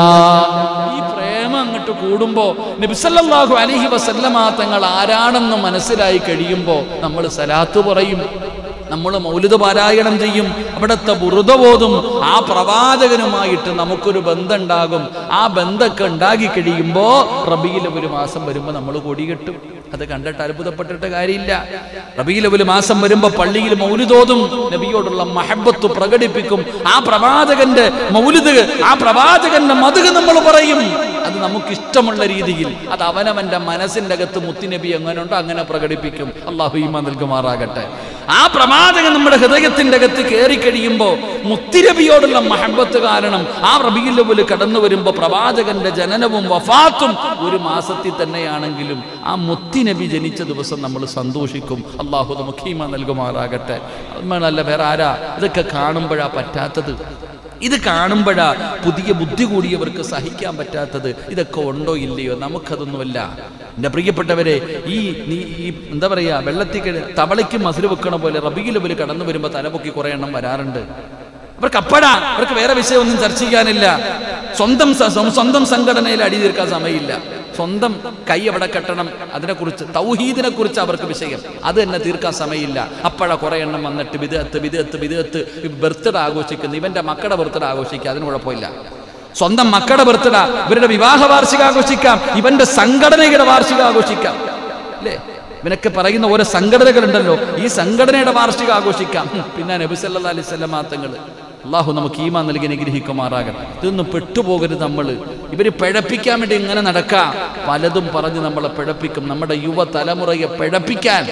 ഈ പ്രേമം അങ്ങോട്ട് കൂടുമ്പോ നബിസല്ലാഹു അലഹി വസല്ലമ തങ്ങൾ ആരാണെന്ന് മനസ്സിലായി കഴിയുമ്പോ നമ്മൾ സലാത്ത് പറയും നമ്മൾ മൗലിക പാരായണം ചെയ്യും അവിടുത്തെ ബുറുദബോധം ആ പ്രവാചകനുമായിട്ട് നമുക്കൊരു ബന്ധം ഉണ്ടാകും ആ ബന്ധമൊക്കെ ഉണ്ടാക്കി കഴിയുമ്പോ റബിയിൽ ഒരു മാസം വരുമ്പോൾ നമ്മൾ കൊടി കെട്ടും അത് കണ്ടിട്ട് അത്ഭുതപ്പെട്ടിട്ട് കാര്യമില്ല റബിയിൽ ഒരു മാസം വരുമ്പോ പള്ളിയിൽ മൗലിതോതും നബിയോടുള്ള മഹബത്ത് പ്രകടിപ്പിക്കും ആ പ്രവാചകന്റെ മൗലിദ് ആ പ്രവാചകന്റെ മതുക നമ്മൾ പറയും അത് നമുക്ക് ഇഷ്ടമുള്ള രീതിയിൽ അത് അവനവന്റെ മനസ്സിന്റെ അകത്ത് മുത്തിനബി എങ്ങനെ ഉണ്ടോ അങ്ങനെ പ്രകടിപ്പിക്കും അള്ളാഹു ഈമ നൽകുമാറാകട്ടെ ആ പ്രവാചകൻ നമ്മുടെ ഹൃദയത്തിന്റെ അകത്ത് കയറി കഴിയുമ്പോൾ മുത്തിനബിയോടുള്ള മഹബത്ത് കാരണം ആ റബിയിലെ കടന്നു വരുമ്പോൾ പ്രവാചകന്റെ ജനനവും വഫാത്തും ഒരു മാസത്തിൽ തന്നെയാണെങ്കിലും ആ മുത്തിനബി ജനിച്ച ദിവസം നമ്മൾ സന്തോഷിക്കും അള്ളാഹു നമുക്ക് ഈമ നൽകുമാറാകട്ടെ അല്ല വേറെ ആരാ ഇതൊക്കെ കാണുമ്പോഴാ പറ്റാത്തത് ഇത് കാണുമ്പോഴാ പുതിയ ബുദ്ധി കൂടിയവർക്ക് സഹിക്കാൻ പറ്റാത്തത് ഇതൊക്കെ ഉണ്ടോ ഇല്ലയോ നമുക്കതൊന്നുമല്ല എൻ്റെ പ്രിയപ്പെട്ടവരെ ഈ നീ ഈ എന്താ പറയാ വെള്ളത്തിൽ കിട തവളയ്ക്ക് മസിൽ വെക്കണ പോലെ റബിയിൽ പോലെ കടന്നു വരുമ്പോൾ തലപൊക്കി കുറെ എണ്ണം വരാറുണ്ട് അവർക്ക് അപ്പടാ അവർക്ക് വേറെ വിഷയമൊന്നും ചർച്ച ചെയ്യാനില്ല സ്വന്തം സ- സ്വ- സ്വന്തം സംഘടനയിൽ അടി തീർക്കാൻ സമയമില്ല സ്വന്തം കൈ എവിടെ കെട്ടണം അതിനെക്കുറിച്ച് തൗഹീദിനെ കുറിച്ച് അവർക്ക് വിഷയം അത് തന്നെ തീർക്കാൻ സമയമില്ല അപ്പോഴാ കുറെ എണ്ണം വന്നിട്ട് വിദഗത്ത് വിദഗത്ത് വിദഗത്ത് ബർത്ത്ഡേ ആഘോഷിക്കുന്നു ഇവന്റെ മക്കളുടെ ബർത്ത്ഡേ ആഘോഷിക്കുക അതിന് കുഴപ്പമില്ല സ്വന്തം മക്കളുടെ ബർത്ത്ഡേ ഇവരുടെ വിവാഹ വാർഷികം ആഘോഷിക്കാം ഇവന്റെ സംഘടനയുടെ വാർഷികം ആഘോഷിക്കാം അല്ലേ ഇവനൊക്കെ പറയുന്ന ഓരോ സംഘടനകളുണ്ടല്ലോ ഈ സംഘടനയുടെ വാർഷികം ആഘോഷിക്കാം ഹും, പിന്നെ നബി സല്ലല്ലാഹു അലൈഹി വസല്ലം മാത്തങ്ങൾ അള്ളാഹു നമുക്ക് ഈമാൻ നൽകി അനുഗ്രഹിക്കുമാറാകട്ടെ ഇതൊന്നും പെട്ടുപോകരുത് നമ്മൾ ഇവര് പിഴപ്പിക്കാൻ വേണ്ടി ഇങ്ങനെ നടക്കാം പലതും പറഞ്ഞ് നമ്മളെ പിഴപ്പിക്കും നമ്മുടെ യുവതലമുറയെ പിഴപ്പിക്കാൻ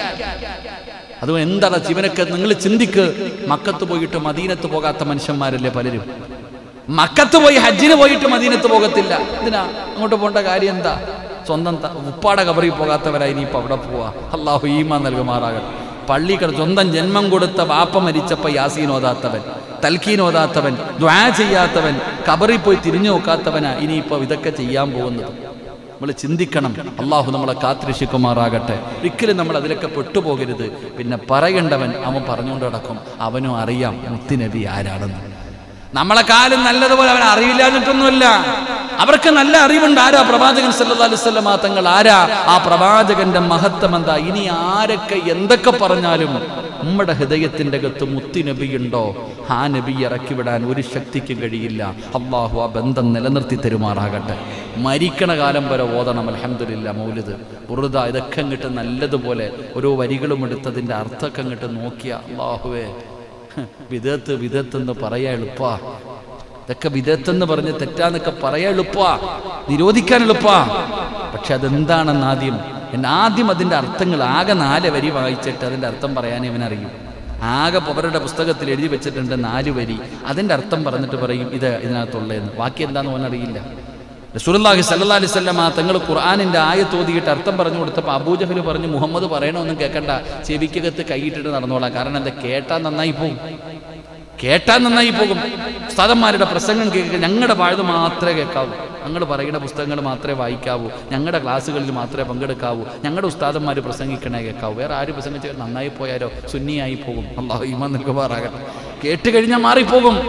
അത് എന്താണ് ജീവനൊക്കെ നിങ്ങൾ ചിന്തിക്ക് മക്കത്ത് പോയിട്ട് മദീനത്ത് പോകാത്ത മനുഷ്യന്മാരല്ലേ പലരും മക്കത്ത് പോയി ഹജ്ജിന് പോയിട്ട് മദീനത്ത് പോകത്തില്ല എന്തിനാ അങ്ങോട്ട് പോകേണ്ട കാര്യം എന്താ സ്വന്തം ത- ഉപ്പാടെ കബറിൽ പോകാത്തവരായി ഇനിയിപ്പോ അവിടെ പോവാ അള്ളാഹു ഈമ നൽകുമാറാകട്ടെ പള്ളി കിട സ്വന്തം ജന്മം കൊടുത്ത വാപ്പ മരിച്ചപ്പോ യാസീൻ ഓതാത്തവൻ തൽക്കീൻ ഓതാത്തവൻ ദ്വാ ചെയ്യാത്തവൻ കബറിൽ പോയി തിരിഞ്ഞു നോക്കാത്തവനാ ഇനിയിപ്പോ ഇതൊക്കെ ചെയ്യാൻ പോകുന്നത് നമ്മൾ ചിന്തിക്കണം അള്ളാഹു നമ്മളെ കാത്തിരക്ഷിക്കുമാറാകട്ടെ ഒരിക്കലും നമ്മൾ അതിലൊക്കെ പെട്ടുപോകരുത് പിന്നെ പറയേണ്ടവൻ അവൻ പറഞ്ഞുകൊണ്ട് നടക്കും അവനും അറിയാം മുത്തുനബി ആരാണെന്ന് നമ്മളെ കാലം നല്ലതുപോലെ അവൻ അറിയില്ലാഞ്ഞിട്ടൊന്നുമല്ല അവർക്ക് നല്ല അറിവുണ്ട് ആരാ പ്രവാചകൻ സല്ലല്ലാഹു അലൈഹി വസല്ലം തങ്ങൾ ആരാ ആ പ്രവാചകന്റെ മഹത്വം എന്താ ഇനി ആരൊക്കെ എന്തൊക്കെ പറഞ്ഞാലും നമ്മുടെ ഹൃദയത്തിന്റെ അകത്ത് മുത്തി നബിയുണ്ടോ ആ നബി ഇറക്കി വിടാൻ ഒരു ശക്തിക്കും കഴിയില്ല അള്ളാഹു ആ ബന്ധം നിലനിർത്തി തരുമാറാകട്ടെ മരിക്കണ കാലം വരെ ഓതണം അലഹമില്ല മൗലിദ് ഉറുദ ഇതൊക്കെ അങ്ങോട്ട് നല്ലതുപോലെ ഓരോ വരികളും എടുത്തതിന്റെ അർത്ഥമൊക്കെ അങ്ങോട്ട് നോക്കിയ അള്ളാഹുവേ വിദത്ത് വിദത്ത് എന്ന് പറയാ എളുപ്പാ ഇതൊക്കെ വിദത്തെന്ന് പറഞ്ഞ് തെറ്റാന്നൊക്കെ പറയാ എളുപ്പാ നിരോധിക്കാൻ എളുപ്പാ പക്ഷെ അതെന്താണെന്ന് ആദ്യം എന്നെ ആദ്യം അതിന്റെ അർത്ഥങ്ങൾ ആകെ നാല് വരി വായിച്ചിട്ട് അതിന്റെ അർത്ഥം പറയാൻ ഇവനറിയും ആകെ അവരുടെ പുസ്തകത്തിൽ എഴുതി വെച്ചിട്ടുണ്ട് നാല് വരി അതിന്റെ അർത്ഥം പറഞ്ഞിട്ട് പറയും ഇത് ഇതിനകത്തുള്ളതെന്ന് ബാക്കി എന്താന്ന് അവനറിയില്ല റസൂലുള്ളാഹി സല്ലല്ലാഹു അലൈഹി വസല്ലം തങ്ങൾ ഖുർആനിന്റെ ആയത്ത് ഓതിയിട്ട് അർത്ഥം പറഞ്ഞു കൊടുത്തപ്പോൾ അബൂജഹൽ പറഞ്ഞു മുഹമ്മദ് പറയണമൊന്നും കേൾക്കണ്ട ചെവിക്കകത്ത് കൈയിട്ടിട്ട് നടന്നോളാം കാരണം എന്താ കേട്ടാൽ നന്നായി പോകും കേട്ടാൽ നന്നായി പോകും ഉസ്താദന്മാരുടെ പ്രസംഗം കേൾക്കുക ഞങ്ങളുടെ വാഴ്ത് മാത്രമേ കേൾക്കാവൂ ഞങ്ങൾ പറയുന്ന പുസ്തകങ്ങൾ മാത്രമേ വായിക്കാവൂ ഞങ്ങളുടെ ക്ലാസ്സുകളിൽ മാത്രമേ പങ്കെടുക്കാവൂ ഞങ്ങളുടെ ഉസ്താദന്മാർ പ്രസംഗിക്കണേ കേൾക്കാവൂ വേറെ ആര് പ്രസംഗിച്ച് നന്നായി പോയാലോ സുന്നിയായി പോകും അള്ളാഹു ഈമാൻ നൽകുമാറാകട്ടെ കേട്ട് കഴിഞ്ഞാൽ മാറിപ്പോകും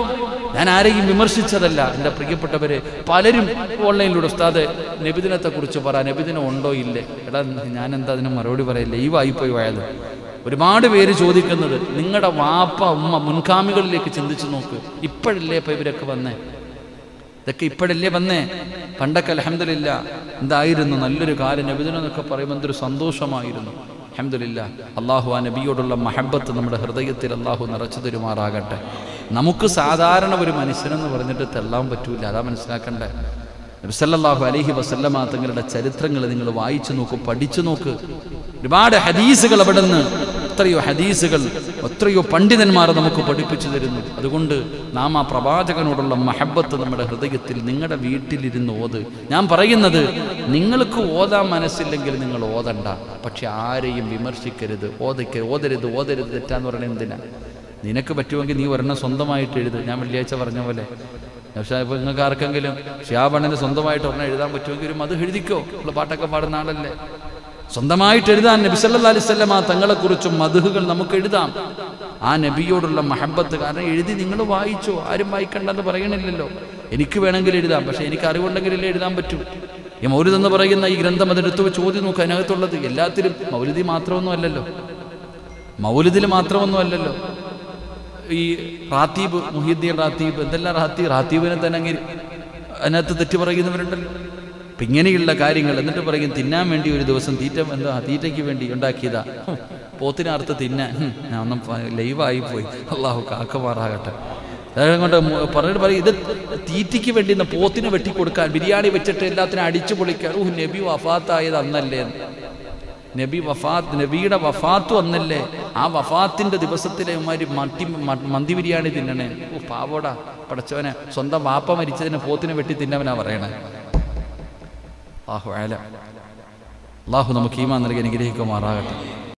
ഞാൻ ആരെയും വിമർശിച്ചതല്ല എൻ്റെ പ്രിയപ്പെട്ടവരെ പലരും ഓൺലൈനിലൂടെ ഉസ്താദ് നബിദിനത്തെ കുറിച്ച് പറ നബിദിനം ഉണ്ടോ ഇല്ലേ എടാ ഞാൻ എന്താ അതിന് മറുപടി പറയില്ല ഈ വായിപ്പോയി പോയത് ഒരുപാട് പേര് ചോദിക്കുന്നത് നിങ്ങളുടെ വാപ്പ ഉമ്മ മുൻഗാമികളിലേക്ക് ചിന്തിച്ചു നോക്ക് ഇപ്പോഴല്ലേ ഇപ്പൊ ഇവരൊക്കെ വന്നേ ഇതൊക്കെ ഇപ്പോഴല്ലേ വന്നേ പണ്ടൊക്കെ അലഹമില്ല എന്തായിരുന്നു നല്ലൊരു കാര്യം നബിദിനം എന്നൊക്കെ പറയുമ്പോൾ എന്തൊരു സന്തോഷമായിരുന്നു അഹമ്മദില്ല അള്ളാഹു ആ നബിയോടുള്ള മഹബത്ത് നമ്മുടെ ഹൃദയത്തിൽ അള്ളാഹു നിറച്ചു തരുമാറാകട്ടെ നമുക്ക് സാധാരണ ഒരു മനുഷ്യനെന്ന് പറഞ്ഞിട്ട് തെള്ളാൻ പറ്റൂല അതാ മനസ്സിലാക്കണ്ടേ നബിസല്ലാഹു അലഹി വസല്ലമ തങ്ങളുടെ ചരിത്രങ്ങൾ നിങ്ങൾ വായിച്ചു നോക്കൂ പഠിച്ചു നോക്ക് ഒരുപാട് ഹദീസുകൾ അവിടെ നിന്ന് എത്രയോ ഹദീസുകൾ എത്രയോ പണ്ഡിതന്മാർ നമുക്ക് പഠിപ്പിച്ചു തരുന്നു അതുകൊണ്ട് നാം ആ പ്രവാചകനോടുള്ള മഹബത്ത് നമ്മുടെ ഹൃദയത്തിൽ നിങ്ങളുടെ വീട്ടിലിരുന്ന് ഓത് ഞാൻ പറയുന്നത് നിങ്ങൾക്ക് ഓതാൻ മനസ്സില്ലെങ്കിൽ നിങ്ങൾ ഓതണ്ട പക്ഷെ ആരെയും വിമർശിക്കരുത് ഓതയ്ക്ക് ഓതരുത് ഓതരുത് തെറ്റാന്ന് പറയുന്നത് എന്തിനാ നിനക്ക് പറ്റുമെങ്കിൽ നീ ഒരെണ്ണം സ്വന്തമായിട്ട് എഴുത് ഞാൻ വെള്ളിയാഴ്ച പറഞ്ഞ പോലെ പക്ഷേ ഇപ്പോൾ നിങ്ങൾക്ക് ആർക്കെങ്കിലും ഷിയാബണ്ണന് സ്വന്തമായിട്ട് ഒരെണ്ണം എഴുതാൻ പറ്റുമെങ്കിൽ ഒരു മത് എഴുതിക്കോ ഉള്ള പാട്ടൊക്കെ പാടുന്ന ആളല്ലേ സ്വന്തമായിട്ട് എഴുതാൻ നബി സല്ലല്ലാഹു അലൈഹി വസല്ലമ തങ്ങളെക്കുറിച്ചും മധുഹുകൾ നമുക്ക് എഴുതാം ആ നബിയോടുള്ള മഹബത്ത് കാരണം എഴുതി നിങ്ങൾ വായിച്ചോ ആരും വായിക്കണ്ടെന്ന് പറയണില്ലല്ലോ എനിക്ക് വേണമെങ്കിൽ എഴുതാം പക്ഷേ എനിക്ക് അറിവുണ്ടെങ്കിലല്ലേ എഴുതാൻ പറ്റൂ ഈ മൗലിദ് എന്ന് പറയുന്ന ഈ ഗ്രന്ഥം അതെടുത്ത് വെച്ച് ചോദ്യം നോക്കുക അതിനകത്തുള്ളത് എല്ലാത്തിലും മൗലിദി മാത്രമൊന്നും അല്ലല്ലോ മൗലിദിൽ മാത്രമൊന്നും അല്ലല്ലോ ഈ റാത്തീബ് മുഹിദ്ദീൻ റാത്തീബ് എന്തെല്ലാം റാത്തീബ് റാത്തീബിനെ തന്നെ അങ്ങ് അതിനകത്ത് തെറ്റ് പറയുന്നവരുണ്ടല്ലോ അപ്പം ഇങ്ങനെയുള്ള കാര്യങ്ങൾ എന്നിട്ട് പറയും തിന്നാൻ വേണ്ടി ഒരു ദിവസം തീറ്റ എന്താ തീറ്റയ്ക്ക് വേണ്ടി ഉണ്ടാക്കിയതാ ഹും, പോത്തിനെ അറുത്ത് തിന്നാൻ ഹും, ഞാൻ ഒന്നും ലൈവായി പോയി അള്ളാഹു കാക്കമാറാകട്ടെ അതുകൊണ്ട് മു- പറഞ്ഞിട്ട് പറയും ഇത് തീറ്റയ്ക്ക് വേണ്ടി ഇന്ന് പോത്തിനെ വെട്ടിക്കൊടുക്കാൻ ബിരിയാണി വെച്ചിട്ട് എല്ലാത്തിനും അടിച്ചു പൊളിക്കാൻ ഊഹ് നബി വഫാത്തായത് അന്നല്ലേ എന്ന്. നബി വഫാത്ത് നബിയുടെ വഫാത്ത് വന്നല്ലേ ആ വഫാത്തിന്റെ ദിവസത്തിലെ ഉമാര് മട്ടി മ- മന്തി ബിരിയാണി തിന്നണേ ഓ പാവോടാ പടച്ചവനെ സ്വന്തം വാപ്പ മരിച്ചതിനെ പോത്തിനെ വെട്ടി തിന്നവനാ പറയണേ അള്ളാഹു ആല അള്ളാഹു നമുക്ക് ഈമാൻ നൽകി അനുഗ്രഹിക്കുമാറാകട്ടെ